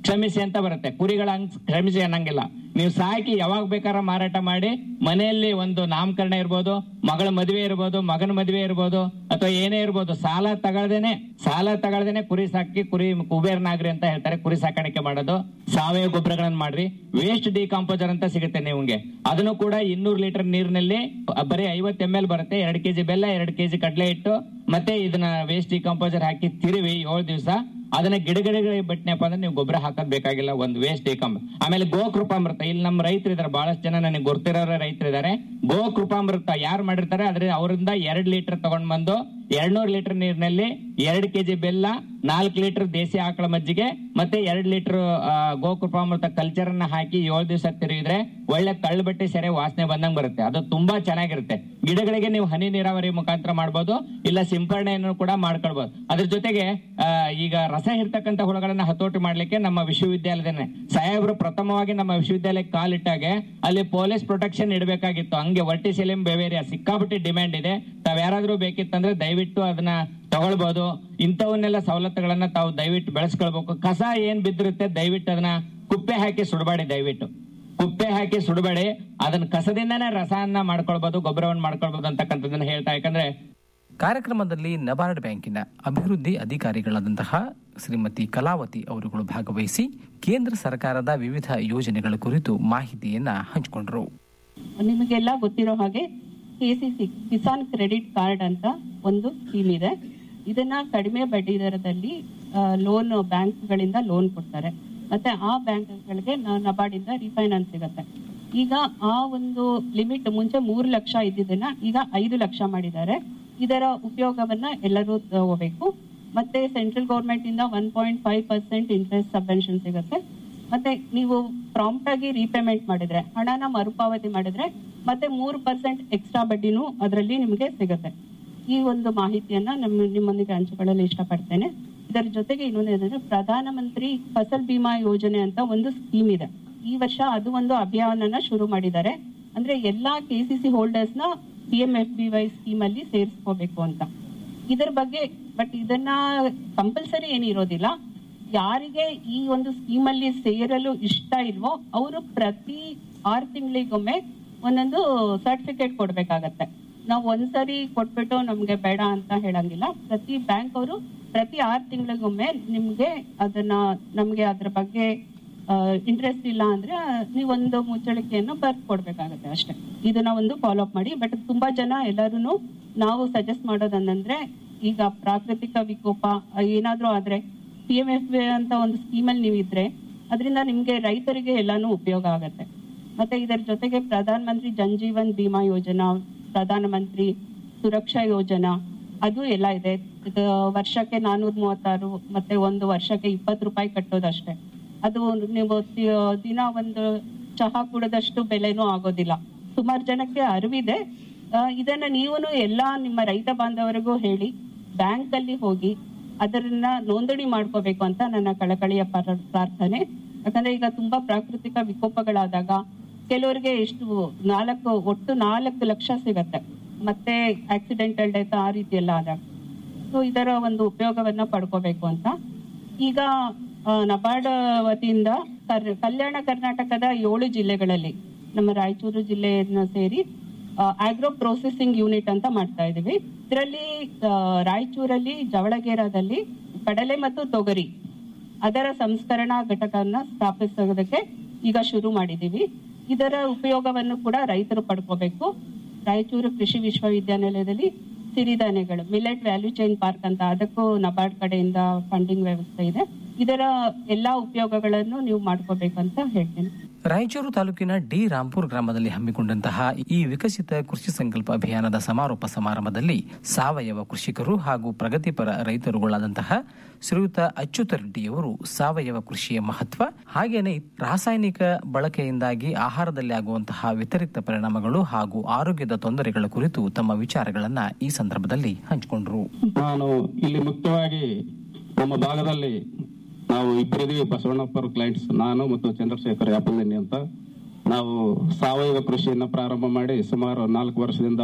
ಕ್ಷಮಿಸಿ ಅಂತ ಬರುತ್ತೆ ಕುರಿಗಳ ಹಂಗ್ ಕ್ಷಮಿಸಿ ಅನ್ನಂಗಿಲ್ಲ ನೀವು ಸಾಕಿ ಯಾವಾಗ ಬೇಕಾರ ಮಾರಾಟ ಮಾಡಿ ಮನೆಯಲ್ಲಿ ಒಂದು ನಾಮಕರಣ ಇರ್ಬೋದು ಮಗಳ ಮದುವೆ ಇರ್ಬೋದು ಮಗನ ಮದುವೆ ಇರ್ಬೋದು ಅಥವಾ ಏನೇ ಇರ್ಬೋದು ಸಾಲ ತಗೊಳ್ದೇನೆ ಸಾಲ ತಗೊಳ್ದೇನೆ ಕುರಿ ಸಾಕಿ ಕುರಿ ಕುಬೇರ್ನಾಗ್ರಿ ಅಂತ ಹೇಳ್ತಾರೆ ಕುರಿ ಸಾಕಾಣಿಕೆ ಮಾಡೋದು ಸಾವಯವ ಗೊಬ್ಬರಗಳನ್ನ ಮಾಡ್ರಿ ವೇಸ್ಟ್ ಡಿಕಾಂಪೋಸರ್ ಅಂತ ಸಿಗುತ್ತೆ ನಿಮ್ಗೆ ಅದನ್ನು ಕೂಡ ಇನ್ನೂರು ಲೀಟರ್ ನೀರಿನಲ್ಲಿ ಬರೀ ಐವತ್ತು ಎಂ ಎಲ್ ಬರುತ್ತೆ ಎರಡು ಕೆಜಿ ಬೆಲ್ಲ ಎರಡು ಕೆಜಿ ಕಡಲೆ ಹಿಟ್ಟು ಮತ್ತೆ ಇದನ್ನ ವೇಸ್ಟ್ ಡಿಕಾಂಪೋಸರ್ ಹಾಕಿ ತಿರುವಿ ಏಳು ದಿವಸ ಅದನ್ನ ಗಿಡಗಳಿಗೆ ಬಿಟ್ಟನಪ್ಪ ಅಂದ್ರೆ ನೀವು ಗೊಬ್ಬರ ಹಾಕೋದ್ ಬೇಕಾಗಿಲ್ಲ ಒಂದು ವೇಸ್ಟ್ ಏಕಂಬ ಆಮೇಲೆ ಗೋಕೃಪಾಮೃತ ಇಲ್ಲಿ ನಮ್ಮ ರೈತರು ಇದಾರೆ ಬಹಳಷ್ಟು ಜನ ನನಗೆ ಗೊತ್ತಿರೋ ರೈತರು ಇದಾರೆ ಗೋಕೃಪಾಮೃತ ಯಾರು ಮಾಡಿರ್ತಾರೆ ಅದ್ರ ಅವರಿಂದ ಎರಡ್ ಲೀಟರ್ ತಗೊಂಡ್ ಬಂದು ಎರಡ್ನೂರು ಲೀಟರ್ ನೀರಿನಲ್ಲಿ ಎರಡ್ ಕೆಜಿ ಬೆಲ್ಲ ನಾಲ್ಕು ಲೀಟರ್ ದೇಸಿ ಆಕಳ ಮಜ್ಜಿಗೆ ಮತ್ತೆ ಎರಡ್ ಲೀಟರ್ ಗೋಕೃಪಾಮೃತ ಕಲ್ಚರ್ ಅನ್ನ ಹಾಕಿ ಏಳು ದಿವಸ ತಿರುಗಿದ್ರೆ ಒಳ್ಳೆ ಕಳ್ಳು ಬಟ್ಟೆ ಸೆರೆ ವಾಸನೆ ಬಂದಂಗ್ ಬರುತ್ತೆ ಅದು ತುಂಬಾ ಚೆನ್ನಾಗಿರುತ್ತೆ ಗಿಡಗಳಿಗೆ ನೀವು ಹನಿ ನೀರಾವರಿ ಮುಖಾಂತರ ಮಾಡ್ಬೋದು ಇಲ್ಲ ಸಿಂಪರಣೆಯನ್ನು ಕೂಡ ಮಾಡ್ಕೊಳ್ಬಹುದು ಅದ್ರ ಜೊತೆಗೆ ಆ, ಈಗ ರಸ ಇರ್ತಕ್ಕಂಥ ಹುಳುಗಳನ್ನ ಹತೋಟಿ ಮಾಡ್ಲಿಕ್ಕೆ ನಮ್ಮ ವಿಶ್ವವಿದ್ಯಾಲಯದನ್ನೇ ಸಾಹೇಬರು ಪ್ರಥಮವಾಗಿ ನಮ್ಮ ವಿಶ್ವವಿದ್ಯಾಲಯಕ್ಕೆ ಕಾಲಿಟ್ಟಾಗೆ ಅಲ್ಲಿ ಪೊಲೀಸ್ ಪ್ರೊಟೆಕ್ಷನ್ ಇಡಬೇಕಾಗಿತ್ತು ಹಂಗೆ ವರ್ಟಿಸೆಲಿಯಂ ಬೆವೇರಿಯಾ ಸಿಕ್ಕಾಪಟ್ಟಿ ಡಿಮ್ಯಾಂಡ್ ಇದೆ ತಾವ್ ಯಾರಾದ್ರೂ ಬೇಕಿತ್ತಂದ್ರೆ ದಯವಿಟ್ಟು ಅದನ್ನ ತಗೊಳ್ಬಹುದು ಇಂಥವನ್ನೆಲ್ಲ ಸವಲತ್ತುಗಳನ್ನ ತಾವು ದಯವಿಟ್ಟು ಬೆಳೆಸ್ಕೊಳ್ಬೇಕು ಕಸ ಏನ್ ಬಿದ್ದಿರುತ್ತೆ ದಯವಿಟ್ಟು ಅದನ್ನ ಕುಪ್ಪೆ ಹಾಕಿ ಸುಡಬೇಡಿ ದಯವಿಟ್ಟು ಕುಪ್ಪೆ ಹಾಕಿ ಸುಡಬೇಡಿ ಅದನ್ನ ಕಸದಿಂದನೇ ರಸವನ್ನ ಮಾಡ್ಕೊಳ್ಬಹುದು ಗೊಬ್ಬರವನ್ನು ಮಾಡ್ಕೊಳ್ಬಹುದು ಅಂತಕ್ಕಂಥದ್ದನ್ನ ಹೇಳ್ತಾ ಯಾಕಂದ್ರೆ ಕಾರ್ಯಕ್ರಮದಲ್ಲಿ ನಬಾರ್ಡ್ ಬ್ಯಾಂಕಿನ ಅಭಿವೃದ್ಧಿ ಅಧಿಕಾರಿಗಳಾದಂತಹ ಶ್ರೀಮತಿ ಕಲಾವತಿ ಅವರುಗಳು ಭಾಗವಹಿಸಿ ಕೇಂದ್ರ ಸರ್ಕಾರದ ವಿವಿಧ ಯೋಜನೆಗಳ ಕುರಿತು ಮಾಹಿತಿಯನ್ನ ಹಂಚಿಕೊಂಡರು ನಿಮಗೆಲ್ಲ ಗೊತ್ತಿರೋ ಹಾಗೆ ಕೆಸಿಸಿ ಕಿಸಾನ್ ಕ್ರೆಡಿಟ್ ಕಾರ್ಡ್ ಅಂತ ಒಂದು ಸ್ಕೀಮ್ ಇದೆ ಇದನ್ನ ಕಡಿಮೆ ಬಡ್ಡಿ ದರದಲ್ಲಿ ಲೋನ್ ಬ್ಯಾಂಕ್ಗಳಿಂದ ಲೋನ್ ಕೊಡ್ತಾರೆ ಮತ್ತೆ ಆ ಬ್ಯಾಂಕ್ಗಳಿಗೆ ನಬಾರ್ಡಿಂದ ರಿಫೈನಾನ್ಸ್ ಸಿಗುತ್ತೆ ಈಗ ಆ ಒಂದು ಲಿಮಿಟ್ ಮುಂಚೆ ಮೂರು ಲಕ್ಷ ಇದ್ದಿದ್ದನ್ನ ಈಗ ಐದು ಲಕ್ಷ ಮಾಡಿದ್ದಾರೆ ಇದರ ಉಪಯೋಗವನ್ನ ಎಲ್ಲರೂ ತಗೋಬೇಕು ಮತ್ತೆ ಸೆಂಟ್ರಲ್ ಗೌರ್ಮೆಂಟ್ ಇಂದ one point five percent interest subvention ಸಿಗುತ್ತೆ ಮತ್ತೆ ನೀವು ಪ್ರಾಂಪ್ಟ್ ಆಗಿ ರೀಪೇಮೆಂಟ್ ಮಾಡಿದ್ರೆ ಹಣನ ಮರುಪಾವತಿ ಮಾಡಿದ್ರೆ ಮತ್ತೆ ಮೂರು ಪರ್ಸೆಂಟ್ ಎಕ್ಸ್ಟ್ರಾ ಬಡ್ಡಿನೂ ಅದರಲ್ಲಿ ನಿಮಗೆ ಸಿಗುತ್ತೆ ಈ ಒಂದು ಮಾಹಿತಿಯನ್ನ ನಮ್ಮ ನಿಮ್ಮೊಂದಿಗೆ ಹಂಚಿಕೊಳ್ಳಲು ಇಷ್ಟಪಡ್ತೇನೆ ಇದರ ಜೊತೆಗೆ ಇನ್ನೊಂದು ಏನಂದ್ರೆ ಪ್ರಧಾನ ಮಂತ್ರಿ ಫಸಲ್ ಬಿಮಾ ಯೋಜನೆ ಅಂತ ಒಂದು ಸ್ಕೀಮ್ ಇದೆ ಈ ವರ್ಷ ಅದು ಒಂದು ಅಭಿಯಾನನ ಶುರು ಮಾಡಿದ್ದಾರೆ ಅಂದ್ರೆ ಎಲ್ಲಾ ಕೆಸಿಸಿ ಹೋಲ್ಡರ್ಸ್ ನ P M F B Y scheme ಅಲ್ಲಿ ಸೇರಿಸ್ಕೋಬೇಕು ಅಂತ ಇದರ ಬಗ್ಗೆ ಬಟ್ ಇದನ್ನ ಕಂಪಲ್ಸರಿ ಏನಿರೋದಿಲ್ಲ ಯಾರಿಗೆ ಈ ಒಂದು ಸ್ಕೀಮ್ ಅಲ್ಲಿ ಸೇರಲು ಇಷ್ಟ ಇಲ್ವೋ ಅವರು ಪ್ರತಿ ಆರು ತಿಂಗಳಿಗೊಮ್ಮೆ ಒಂದೊಂದು ಸರ್ಟಿಫಿಕೇಟ್ ಕೊಡ್ಬೇಕಾಗತ್ತೆ ನಾವು ಒಂದ್ಸರಿ ಕೊಟ್ಬಿಟ್ಟು ನಮ್ಗೆ ಬೇಡ ಅಂತ ಹೇಳಂಗಿಲ್ಲ ಪ್ರತಿ ಬ್ಯಾಂಕ್ ಅವರು ಪ್ರತಿ ಆರು ತಿಂಗಳಿಗೊಮ್ಮೆ ನಿಮ್ಗೆ ಅದನ್ನ ನಮ್ಗೆ ಅದ್ರ ಬಗ್ಗೆ ಇಂಟ್ರೆಸ್ಟ್ ಇಲ್ಲ ಅಂದ್ರೆ ನೀವೊಂದು ಮುಚ್ಚಳಿಕೆಯನ್ನು ಬರ್ದ್ ಕೊಡ್ಬೇಕಾಗತ್ತೆ ಅಷ್ಟೇ ಇದನ್ನ ಒಂದು ಫಾಲೋ ಅಪ್ ಮಾಡಿ ಬಟ್ ತುಂಬಾ ಜನ ಎಲ್ಲರೂ ನಾವು ಸಜೆಸ್ಟ್ ಮಾಡೋದಂದ್ರೆ ಈಗ ಪ್ರಾಕೃತಿಕ ವಿಕೋಪ ಏನಾದ್ರೂ ಆದ್ರೆ ಪಿ ಎಂ ಎಫ್ ಅಂತ ಒಂದು ಸ್ಕೀಮಲ್ಲಿ ನೀವು ಇದ್ರೆ ಅದರಿಂದ ನಿಮ್ಗೆ ರೈತರಿಗೆ ಎಲ್ಲಾನು ಉಪಯೋಗ ಆಗತ್ತೆ ಮತ್ತೆ ಇದರ ಜೊತೆಗೆ ಪ್ರಧಾನ ಮಂತ್ರಿ ಜನ್ ಜೀವನ್ ಬಿಮಾ ಯೋಜನಾ ಪ್ರಧಾನ ಮಂತ್ರಿ ಸುರಕ್ಷಾ ಯೋಜನಾ ಅದು ಎಲ್ಲ ಇದೆ ಇದು ವರ್ಷಕ್ಕೆ ನಾನೂರ ಮೂವತ್ತಾರು ಮತ್ತೆ ಒಂದು ವರ್ಷಕ್ಕೆ ಇಪ್ಪತ್ತು ರೂಪಾಯಿ ಕಟ್ಟೋದಷ್ಟೇ ಅದು ನೀವು ದಿ- ದಿನ ಒಂದು ಚಹಾ ಕುಡದಷ್ಟು ಬೆಲೆನೂ ಆಗೋದಿಲ್ಲ ಸುಮಾರು ಜನಕ್ಕೆ ಅರಿವಿದೆ ಆ, ಇದನ್ನ ನೀವು ಎಲ್ಲಾ ನಿಮ್ಮ ರೈತ ಬಾಂಧವರಿಗೂ ಹೇಳಿ ಬ್ಯಾಂಕ್ ಅಲ್ಲಿ ಹೋಗಿ ಅದನ್ನ ನೋಂದಣಿ ಮಾಡ್ಕೋಬೇಕು ಅಂತ ನನ್ನ ಕಳಕಳಿಯ ಪರ- ಪ್ರಾರ್ಥನೆ ಯಾಕಂದ್ರೆ ಈಗ ತುಂಬಾ ಪ್ರಾಕೃತಿಕ ವಿಕೋಪಗಳಾದಾಗ ಕೆಲವರಿಗೆ ಎಷ್ಟು ನಾಲ್ಕು ಒಟ್ಟು ನಾಲ್ಕು ಲಕ್ಷ ಸಿಗತ್ತೆ ಮತ್ತೆ ಆಕ್ಸಿಡೆಂಟಲ್ ಡೆತ್ ಆ ರೀತಿ ಎಲ್ಲ ಆದಾಗ ಸೊ ಇದರ ಒಂದು ಉಪಯೋಗವನ್ನ ಪಡ್ಕೋಬೇಕು ಅಂತ ಈಗ ಆ, ನಬಾರ್ಡ್ ವತಿಯಿಂದ ಕರ್- ಕಲ್ಯಾಣ ಕರ್ನಾಟಕದ ಏಳು ಜಿಲ್ಲೆಗಳಲ್ಲಿ ನಮ್ಮ ರಾಯಚೂರು ಜಿಲ್ಲೆಯನ್ನ ಸೇರಿ ಆಗ್ರೋ ಪ್ರೊಸೆಸಿಂಗ್ ಯೂನಿಟ್ ಅಂತ ಮಾಡ್ತಾ ಇದೀವಿ ಇದರಲ್ಲಿ ರಾಯಚೂರಲ್ಲಿ ಜವಳಗೇರಾದಲ್ಲಿ ಕಡಲೆ ಮತ್ತು ತೊಗರಿ ಅದರ ಸಂಸ್ಕರಣಾ ಘಟಕವನ್ನ ಸ್ಥಾಪಿಸೋದಕ್ಕೆ ಈಗ ಶುರು ಮಾಡಿದೀವಿ ಇದರ ಉಪಯೋಗವನ್ನು ಕೂಡ ರೈತರು ಪಡ್ಕೋಬೇಕು ರಾಯಚೂರು ಕೃಷಿ ವಿಶ್ವವಿದ್ಯಾನಿಲಯದಲ್ಲಿ ಸಿರಿಧಾನ್ಯಗಳು ಮಿಲೆಟ್ ವ್ಯಾಲ್ಯೂ ಚೈನ್ ಪಾರ್ಕ್ ಅಂತ ಅದಕ್ಕೂ ನಬಾರ್ಡ್ ಕಡೆಯಿಂದ ಫಂಡಿಂಗ್ ವ್ಯವಸ್ಥೆ ಇದೆ ಇದರ ಎಲ್ಲಾ ಉಪಯೋಗಗಳನ್ನು ನೀವು ಮಾಡ್ಕೋಬೇಕಂತ ಹೇಳ್ತೀನಿ ರಾಯಚೂರು ತಾಲೂಕಿನ ಡಿ ರಾಂಪುರ್ ಗ್ರಾಮದಲ್ಲಿ ಹಮ್ಮಿಕೊಂಡಂತಹ ಈ ವಿಕಸಿತ ಕೃಷಿ ಸಂಕಲ್ಪ ಅಭಿಯಾನದ ಸಮಾರೋಪ ಸಮಾರಂಭದಲ್ಲಿ ಸಾವಯವ ಕೃಷಿಕರು ಹಾಗೂ ಪ್ರಗತಿಪರ ರೈತರುಗಳಾದಂತಹ ಶ್ರೀಯುತ ಅಚ್ಯುತ ರೆಡ್ಡಿಯವರು ಸಾವಯವ ಕೃಷಿಯ ಮಹತ್ವ ಹಾಗೇನೆ ರಾಸಾಯನಿಕ ಬಳಕೆಯಿಂದಾಗಿ ಆಹಾರದಲ್ಲಿ ಆಗುವಂತಹ ವ್ಯತಿರಿಕ್ತ ಪರಿಣಾಮಗಳು ಹಾಗೂ ಆರೋಗ್ಯದ ತೊಂದರೆಗಳ ಕುರಿತು ತಮ್ಮ ವಿಚಾರಗಳನ್ನ ಈ ಸಂದರ್ಭದಲ್ಲಿ ಹಂಚಿಕೊಂಡರು ನಾನು ಇಲ್ಲಿ ಮುಖ್ಯವಾಗಿ ನಮ್ಮ ಭಾಗದಲ್ಲಿ ನಾವು ಇಬ್ಬರಿದ್ದೀವಿ ಬಸವಣ್ಣಪ್ಪರ ಕ್ಲೈಂಟ್ಸ್ ನಾನು ಮತ್ತು ಚಂದ್ರಶೇಖರ್ ಯಾಪಂದಿನಿ ಅಂತ ನಾವು ಸಾವಯವ ಕೃಷಿಯನ್ನು ಪ್ರಾರಂಭ ಮಾಡಿ ಸುಮಾರು ನಾಲ್ಕು ವರ್ಷದಿಂದ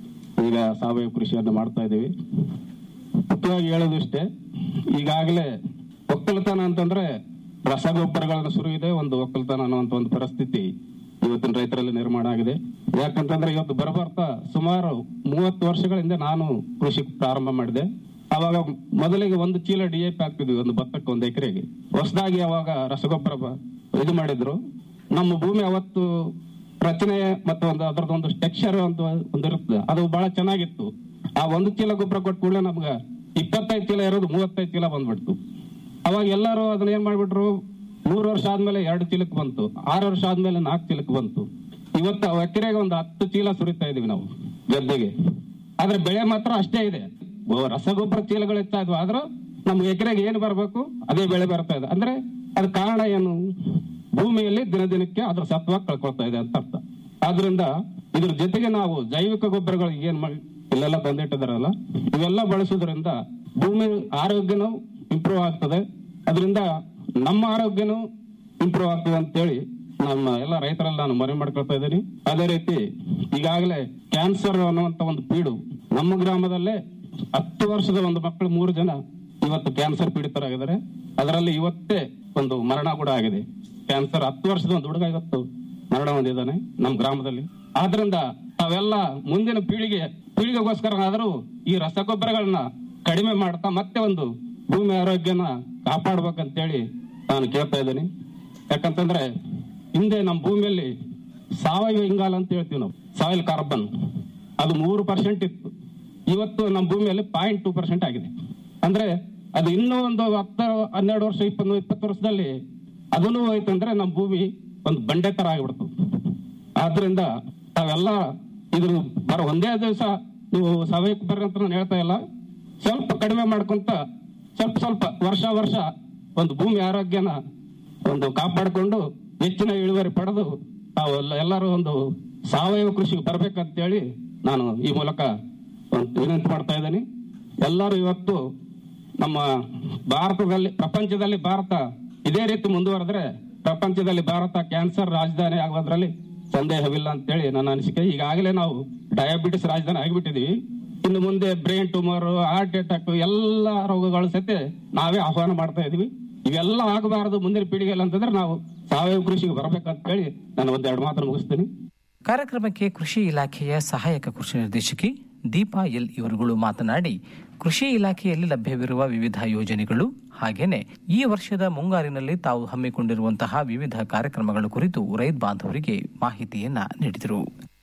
ಈಗ ಸಾವಯವ ಕೃಷಿಯನ್ನು ಮಾಡ್ತಾ ಇದ್ದೀವಿ ಮುಖ್ಯವಾಗಿ ಹೇಳೋದಿಷ್ಟೇ ಈಗಾಗಲೇ ಒಕ್ಕಲತನ ಅಂತಂದ್ರೆ ರಸಗೊಬ್ಬರಗಳ ಸುರಿವಿದೆ ಒಂದು ಒಕ್ಕಲ್ತನ ಅನ್ನುವಂತ ಒಂದು ಪರಿಸ್ಥಿತಿ ಇವತ್ತಿನ ರೈತರಲ್ಲಿ ನಿರ್ಮಾಣ ಆಗಿದೆ ಯಾಕಂತಂದ್ರೆ ಇವತ್ತು ಬರಬರ್ತಾ ಸುಮಾರು ಮೂವತ್ತು ವರ್ಷಗಳಿಂದ ನಾನು ಕೃಷಿ ಪ್ರಾರಂಭ ಮಾಡಿದೆ ಅವಾಗ ಮೊದಲಿಗೆ ಒಂದು ಚೀಲ ಡಿ ಎ ಪಿ ಹಾಕ್ತಿದ್ವಿ ಒಂದು ಭತ್ತಕ್ಕೆ ಒಂದು ಎಕರೆಗೆ ಹೊಸದಾಗಿ ಅವಾಗ ರಸಗೊಬ್ಬರ ಬ- ಇದು ಮಾಡಿದ್ರು ನಮ್ಮ ಭೂಮಿ ಅವತ್ತು ರಚನೆ ಮತ್ತು ಒಂದು ಅದರದ್ದು ಒಂದು ಟೆಕ್ಸ್ಚರ್ ಒಂದು ಒಂದು ಇರ್ತದೆ ಅದು ಬಹಳ ಚೆನ್ನಾಗಿತ್ತು ಆ ಒಂದು ಚೀಲ ಗೊಬ್ಬರ ಕೊಟ್ಟ ಕೂಡಲೇ ನಮ್ಗೆ ಇಪ್ಪತ್ತೈದು ಚೀಲ ಇರೋದು ಮೂವತ್ತೈದು ಚೀಲ ಬಂದ್ಬಿಡ್ತು ಅವಾಗ ಎಲ್ಲರೂ ಅದನ್ನ ಏನ್ ಮಾಡ್ಬಿಟ್ರು ಮೂರು ವರ್ಷ ಆದ್ಮೇಲೆ ಎರಡು ಚೀಲಕ್ಕೆ ಬಂತು ಆರು ವರ್ಷ ಆದ್ಮೇಲೆ ನಾಲ್ಕು ಚೀಲಕ್ಕೆ ಬಂತು ಇವತ್ತು ಆ ಎಕರೆಗೆ ಒಂದು ಹತ್ತು ಚೀಲ ಸುರಿತಾ ಇದೀವಿ ನಾವು ಗದ್ದೆಗೆ ಆದ್ರೆ ಬೆಳೆ ಮಾತ್ರ ಅಷ್ಟೇ ಇದೆ ಓ, ರಸಗೊಬ್ಬರ ಚೀಲಗಳು ಹೆಚ್ಚಾದ್ವು ಆದ್ರೂ ನಮ್ಗೆ ಎಕರೆಗೆ ಏನು ಬರಬೇಕು ಅದೇ ಬೆಳೆ ಬರ್ತಾ ಇದೆ ಅಂದ್ರೆ ಅದ ಕಾರಣ ಏನು ಭೂಮಿಯಲ್ಲಿ ದಿನ ದಿನಕ್ಕೆ ಅದ್ರ ಸತ್ವ ಕಳ್ಕೊಳ್ತಾ ಇದೆ ಅಂತ ಅರ್ಥ ಆದ್ರಿಂದ ಇದ್ರ ಜೊತೆಗೆ ನಾವು ಜೈವಿಕ ಗೊಬ್ಬರಗಳು ಏನ್ ಮಾಡಿ ಇಲ್ಲೆಲ್ಲ ತಂದಿಟ್ಟಿದಾರಲ್ಲ ಇವೆಲ್ಲ ಬಳಸೋದ್ರಿಂದ ಭೂಮಿ ಆರೋಗ್ಯನೂ ಇಂಪ್ರೂವ್ ಆಗ್ತದೆ ಅದರಿಂದ ನಮ್ಮ ಆರೋಗ್ಯನೂ ಇಂಪ್ರೂವ್ ಆಗ್ತದೆ ಅಂತೇಳಿ ನಮ್ಮ ಎಲ್ಲ ರೈತರಲ್ಲಿ ನಾನು ಮನವಿ ಮಾಡ್ಕೊಳ್ತಾ ಇದ್ದೀನಿ ಅದೇ ರೀತಿ ಈಗಾಗಲೇ ಕ್ಯಾನ್ಸರ್ ಅನ್ನುವಂತ ಒಂದು ಪೀಡು ನಮ್ಮ ಗ್ರಾಮದಲ್ಲೇ ಹತ್ತು ವರ್ಷದ ಒಂದು ಮಕ್ಕಳು ಮೂರು ಜನ ಇವತ್ತು ಕ್ಯಾನ್ಸರ್ ಪೀಡಿತರಾಗಿದ್ದಾರೆ ಅದರಲ್ಲಿ ಇವತ್ತೇ ಒಂದು ಮರಣ ಕೂಡ ಆಗಿದೆ ಕ್ಯಾನ್ಸರ್ ಹತ್ತು ವರ್ಷದ ಒಂದು ಹುಡುಗ ಇವತ್ತು ಮರಣ ಹೊಂದಿದ್ದಾನೆ ನಮ್ಮ ಗ್ರಾಮದಲ್ಲಿ ಆದ್ರಿಂದ ತಾವೆಲ್ಲ ಮುಂದಿನ ಪೀಳಿಗೆ ಪೀಳಿಗೆಗೋಸ್ಕರ ಆದರೂ ಈ ರಸಗೊಬ್ಬರಗಳನ್ನ ಕಡಿಮೆ ಮಾಡ್ತಾ ಮತ್ತೆ ಒಂದು ಭೂಮಿ ಆರೋಗ್ಯನ ಕಾಪಾಡ್ಬೇಕಂತೇಳಿ ನಾನು ಕೇಳ್ತಾ ಇದ್ದೀನಿ ಯಾಕಂತಂದ್ರೆ ಹಿಂದೆ ನಮ್ಮ ಭೂಮಿಯಲ್ಲಿ ಸಾವಯವ ಇಂಗಾಲ ಅಂತ ಹೇಳ್ತೀವಿ ನಾವು ಸಾಯಿಲ್ ಕಾರ್ಬನ್ ಅದು ಮೂರು ಪರ್ಸೆಂಟ್ ಇತ್ತು ಇವತ್ತು ನಮ್ಮ ಭೂಮಿಯಲ್ಲಿ ಪಾಯಿಂಟ್ ಟೂ ಪರ್ಸೆಂಟ್ ಆಗಿದೆ ಅಂದ್ರೆ ಅದು ಇನ್ನೂ ಒಂದು ಹತ್ತು ಹನ್ನೆರಡು ವರ್ಷ ಇಪ್ಪತ್ತು ಇಪ್ಪತ್ತು ವರ್ಷದಲ್ಲಿ ಅದನ್ನು ಹೋಯ್ತು ಅಂದ್ರೆ ನಮ್ಮ ಭೂಮಿ ಒಂದು ಬಂಡೆ ತರ ಆಗಿಬಿಡ್ತು ಆದ್ರಿಂದ ತಾವೆಲ್ಲ ಇದ್ರ ಬರೋ ಒಂದೇ ದಿವಸ ನೀವು ಸಾವಯವ ಬರ್ರಿ ಅಂತ ನಾನು ಹೇಳ್ತಾ ಇಲ್ಲ ಸ್ವಲ್ಪ ಕಡಿಮೆ ಮಾಡ್ಕೊಂತ ಸ್ವಲ್ಪ ಸ್ವಲ್ಪ ವರ್ಷ ವರ್ಷ ಒಂದು ಭೂಮಿ ಆರೋಗ್ಯನ ಒಂದು ಕಾಪಾಡಿಕೊಂಡು ಹೆಚ್ಚಿನ ಇಳುವರಿ ಪಡೆದು ತಾವು ಎಲ್ಲ ಎಲ್ಲರೂ ಒಂದು ಸಾವಯವ ಕೃಷಿಗೆ ಬರ್ಬೇಕಂತೇಳಿ ನಾನು ಈ ಮೂಲಕ ಒಂದು ವಿನಂತಿ ಮಾಡ್ತಾ ಇದ್ದೀನಿ ಎಲ್ಲರೂ ಇವತ್ತು ನಮ್ಮ ಭಾರತದಲ್ಲಿ ಪ್ರಪಂಚದಲ್ಲಿ ಭಾರತ ಇದೇ ರೀತಿ ಮುಂದುವರೆದ್ರೆ ಪ್ರಪಂಚದಲ್ಲಿ ಭಾರತ ಕ್ಯಾನ್ಸರ್ ರಾಜಧಾನಿ ಆಗೋದ್ರಲ್ಲಿ ಸಂದೇಹವಿಲ್ಲ ಅಂತೇಳಿ ನನ್ನ ಅನಿಸಿಕೆ ಈಗಾಗಲೇ ನಾವು ಡಯಾಬಿಟಿಸ್ ರಾಜಧಾನಿ ಆಗಿಬಿಟ್ಟಿದೀವಿ ಇನ್ನು ಮುಂದೆ ಬ್ರೈನ್ ಟ್ಯೂಮರ್ ಹಾರ್ಟ್ ಅಟ್ಯಾಕ್ ಎಲ್ಲ ರೋಗಗಳು ಸತೆ ನಾವೇ ಆಹ್ವಾನ ಮಾಡ್ತಾ ಇದೀವಿ ಇವೆಲ್ಲ ಆಗಬಾರದು ಮುಂದಿನ ಪೀಳಿಗೆಯಲ್ಲಿ ಅಂತಂದ್ರೆ ನಾವು ಸಾವಯವ ಕೃಷಿಗೆ ಬರ್ಬೇಕಂತ ಹೇಳಿ ನಾನು ಒಂದೆರಡು ಮಾತನ್ನು ಮುಗಿಸ್ತೀನಿ ಕಾರ್ಯಕ್ರಮಕ್ಕೆ ಕೃಷಿ ಇಲಾಖೆಯ ಸಹಾಯಕ ಕೃಷಿ ನಿರ್ದೇಶಕಿ ದೀಪಾ ಎಲ್ ಇವರುಗಳು ಮಾತನಾಡಿ ಕೃಷಿ ಇಲಾಖೆಯಲ್ಲಿ ಲಭ್ಯವಿರುವ ವಿವಿಧ ಯೋಜನೆಗಳು ಹಾಗೇನೆ ಈ ವರ್ಷದ ಮುಂಗಾರಿನಲ್ಲಿ ತಾವು ಹಮ್ಮಿಕೊಂಡಿರುವಂತಹ ವಿವಿಧ ಕಾರ್ಯಕ್ರಮಗಳ ಕುರಿತು ರೈತ ಬಾಂಧವರಿಗೆ ಮಾಹಿತಿಯನ್ನ ನೀಡಿದರು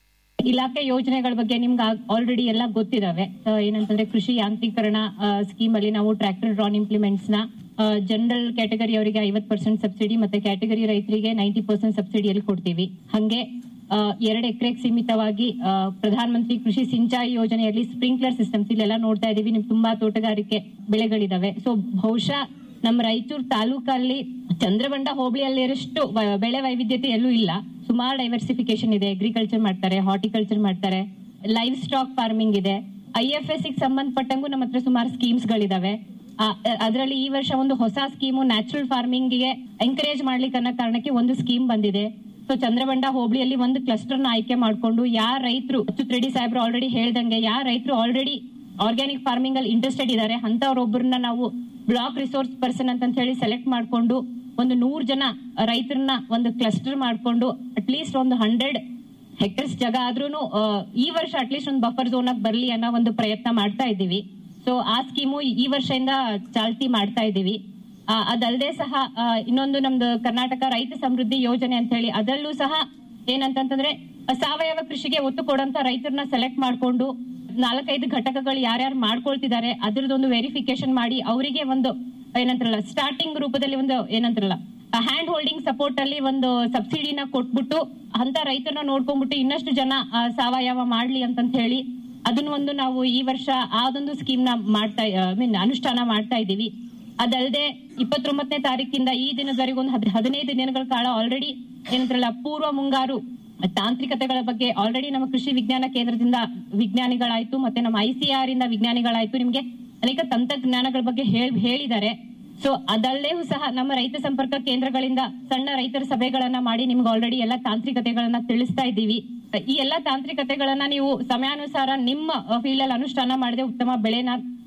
ಇಲಾಖೆ ಯೋಜನೆಗಳ ಬಗ್ಗೆ ನಿಮ್ಗೆ ಆಲ್ರೆಡಿ ಎಲ್ಲ ಗೊತ್ತಿದಾವೆ ಆ, ಏನಂತಂದ್ರೆ ಕೃಷಿ ಯಾಂತ್ರೀಕರಣ ಸ್ಕೀಮ್ ಅಲ್ಲಿ ನಾವು ಟ್ರ್ಯಾಕ್ಟರ್ ಡ್ರಾನ್ ಇಂಪ್ಲಿಮೆಂಟ್ಸ್ ನ ಜನರಲ್ ಕ್ಯಾಟಗರಿ ಅವರಿಗೆ ಐವತ್ ಪರ್ಸೆಂಟ್ ಸಬ್ಸಿಡಿ ಮತ್ತೆ ಕ್ಯಾಟಗರಿ ರೈತರಿಗೆ ನೈಂಟಿ ಪರ್ಸೆಂಟ್ ಸಬ್ಸಿಡಿಯಲ್ಲಿ ಕೊಡ್ತೀವಿ ಹಂಗೆ ಆ, ಎರಡು ಎಕರೆಗೆ ಸೀಮಿತವಾಗಿ ಆ, ಪ್ರಧಾನ ಮಂತ್ರಿ ಕೃಷಿ ಸಿಂಚಾಯಿ ಯೋಜನೆಯಲ್ಲಿ ಸ್ಪ್ರಿಂಕ್ಲರ್ ಸಿಸ್ಟಮ್ಸ್ ಇಲ್ಲೆಲ್ಲ ನೋಡ್ತಾ ಇದೀವಿ ನಿಮ್ ತುಂಬಾ ತೋಟಗಾರಿಕೆ ಬೆಳೆಗಳಿದಾವೆ ಸೊ ಬಹುಶಃ ನಮ್ಮ ರಾಯಚೂರು ತಾಲೂಕಲ್ಲಿ ಚಂದ್ರಬಂಡ ಹೋಬಳಿಯಲ್ಲಿರಷ್ಟು ವ- ಬೆಳೆ ವೈವಿಧ್ಯತೆ ಎಲ್ಲೂ ಇಲ್ಲ ಸುಮಾರು ಡೈವರ್ಸಿಫಿಕೇಶನ್ ಇದೆ ಅಗ್ರಿಕಲ್ಚರ್ ಮಾಡ್ತಾರೆ ಹಾರ್ಟಿಕಲ್ಚರ್ ಮಾಡ್ತಾರೆ ಲೈವ್ ಸ್ಟಾಕ್ ಫಾರ್ಮಿಂಗ್ ಇದೆ ಐ ಎಫ್ ಎಸ್ ಸಂಬಂಧಪಟ್ಟಂಗೂ ನಮ್ಮ ಹತ್ರ ಸುಮಾರು ಸ್ಕೀಮ್ಸ್ ಗಳಿದಾವೆ ಅದರಲ್ಲಿ ಈ ವರ್ಷ ಒಂದು ಹೊಸ ಸ್ಕೀಮು ನ್ಯಾಚುರಲ್ ಫಾರ್ಮಿಂಗ್ ಗೆ ಎಂಕರೇಜ್ ಮಾಡ್ಲಿಕ್ಕೆ ಅನ್ನೋ ಕಾರಣಕ್ಕೆ ಒಂದು ಸ್ಕೀಮ್ ಬಂದಿದೆ ಸೊ ಚಂದ್ರಬಂಡ ಹೋಬಳಿಯಲ್ಲಿ ಒಂದು ಕ್ಲಸ್ಟರ್ ನ ಆಯ್ಕೆ ಮಾಡ್ಕೊಂಡು ಯಾರ ರೈತರು ಅಚ್ಯುತ್ ರೆಡ್ಡಿ ಸಾಹೇಬ್ರು ಆಲ್ರೆಡಿ ಹೇಳ್ದಂಗೆ ಯಾರ ರೈತರು ಆಲ್ರೆಡಿ ಆರ್ಗ್ಯಾನಿಕ್ ಫಾರ್ಮಿಂಗ್ ಅಲ್ಲಿ ಇಂಟ್ರೆಸ್ಟೆಡ್ ಇದ್ದಾರೆ ಅಂತವ್ರೊಬ್ಬರನ್ನ ನಾವು ಬ್ಲಾಕ್ ರಿಸೋರ್ಸ್ ಪರ್ಸನ್ ಅಂತ ಹೇಳಿ ಸೆಲೆಕ್ಟ್ ಮಾಡ್ಕೊಂಡು ಒಂದು ನೂರ್ ಜನ ರೈತರನ್ನ ಒಂದು ಕ್ಲಸ್ಟರ್ ಮಾಡ್ಕೊಂಡು ಅಟ್ಲೀಸ್ಟ್ ಒಂದು ಹಂಡ್ರೆಡ್ ಹೆಕ್ಟರ್ಸ್ ಜಾಗ ಆದ್ರೂ ಈ ವರ್ಷ ಅಟ್ಲೀಸ್ಟ್ ಒಂದು ಬಫರ್ ಝೋನ್ ಆಗಿ ಬರ್ಲಿ ಅನ್ನೋ ಒಂದು ಪ್ರಯತ್ನ ಮಾಡ್ತಾ ಇದ್ದೀವಿ ಸೊ ಆ ಸ್ಕೀಮು ಈ ವರ್ಷದಿಂದ ಚಾಲ್ತಿ ಮಾಡ್ತಾ ಇದ್ದೀವಿ ಆ, ಅದಲ್ಲದೆ ಸಹ ಆ, ಇನ್ನೊಂದು ನಮ್ದು ಕರ್ನಾಟಕ ರೈತ ಸಮೃದ್ಧಿ ಯೋಜನೆ ಅಂತ ಹೇಳಿ ಅದರಲ್ಲೂ ಸಹ ಏನಂತಂತಂದ್ರೆ ಆ, ಸಾವಯವ ಕೃಷಿಗೆ ಒತ್ತು ಕೊಡಂತ ರೈತರನ್ನ ಸೆಲೆಕ್ಟ್ ಮಾಡ್ಕೊಂಡು ನಾಲ್ಕೈದು ಘಟಕಗಳು ಯಾರ್ಯಾರು ಮಾಡ್ಕೊಳ್ತಿದ್ದಾರೆ ಅದ್ರದ್ದೊಂದು ವೆರಿಫಿಕೇಶನ್ ಮಾಡಿ ಅವರಿಗೆ ಒಂದು ಏನಂತಾರಲ್ಲ ಸ್ಟಾರ್ಟಿಂಗ್ ರೂಪದಲ್ಲಿ ಒಂದು ಏನಂತಾರಲ್ಲ ಹ್ಯಾಂಡ್ ಹೋಲ್ಡಿಂಗ್ ಸಪೋರ್ಟ್ ಅಲ್ಲಿ ಒಂದು ಸಬ್ಸಿಡಿನ ಕೊಟ್ಬಿಟ್ಟು ಅಂತ ರೈತರನ್ನ ನೋಡ್ಕೊಂಡ್ಬಿಟ್ಟು ಇನ್ನಷ್ಟು ಜನ ಆ, ಸಾವಯವ ಮಾಡ್ಲಿ ಅಂತಂತ ಹೇಳಿ ಅದನ್ನ ಒಂದು ನಾವು ಈ ವರ್ಷ ಅದೊಂದು ಸ್ಕೀಮ್ ನ ಮಾಡ್ತಾ ಮೀನ್ ಅನುಷ್ಠಾನ ಮಾಡ್ತಾ ಇದ್ದೀವಿ ಅದಲ್ಲದೆ ಇಪ್ಪತ್ತೊಂಬತ್ತನೇ ತಾರೀಕಿಂದ ಈ ದಿನದವರೆಗೂ ಒಂದು ಹದ್- ಹದಿನೈದು ದಿನಗಳ ಕಾಲ ಆಲ್ರೆಡಿ ಏನಂತಾರಲ್ಲ ಪೂರ್ವ ಮುಂಗಾರು ತಾಂತ್ರಿಕತೆಗಳ ಬಗ್ಗೆ ಆಲ್ರೆಡಿ ನಮ್ಮ ಕೃಷಿ ವಿಜ್ಞಾನ ಕೇಂದ್ರದಿಂದ ವಿಜ್ಞಾನಿಗಳಾಯ್ತು ಮತ್ತೆ ನಮ್ಮ ಐ ಸಿ ಆರ್ ಇಂದ ವಿಜ್ಞಾನಿಗಳಾಯ್ತು ನಿಮ್ಗೆ ಅನೇಕ ತಂತ್ರಜ್ಞಾನಗಳ ಬಗ್ಗೆ ಹೇಳ್- ಹೇಳಿದ್ದಾರೆ ಸೊ ಅದಲ್ಲೇ ಸಹ ನಮ್ಮ ರೈತ ಸಂಪರ್ಕ ಕೇಂದ್ರಗಳಿಂದ ಸಣ್ಣ ರೈತರ ಸಭೆಗಳನ್ನ ಮಾಡಿ ನಿಮ್ಗೆ ಆಲ್ರೆಡಿ ಎಲ್ಲ ತಾಂತ್ರಿಕತೆಗಳನ್ನ ತಿಳಿಸ್ತಾ ಇದ್ದೀವಿ ಈ ಎಲ್ಲಾ ತಾಂತ್ರಿಕತೆಗಳನ್ನ ನೀವು ಸಮಯಾನುಸಾರ ನಿಮ್ಮ ಫೀಲ್ಡ್ ಅಲ್ಲಿ ಅನುಷ್ಠಾನ ಮಾಡದೆ ಉತ್ತಮ ಬೆಳೆನ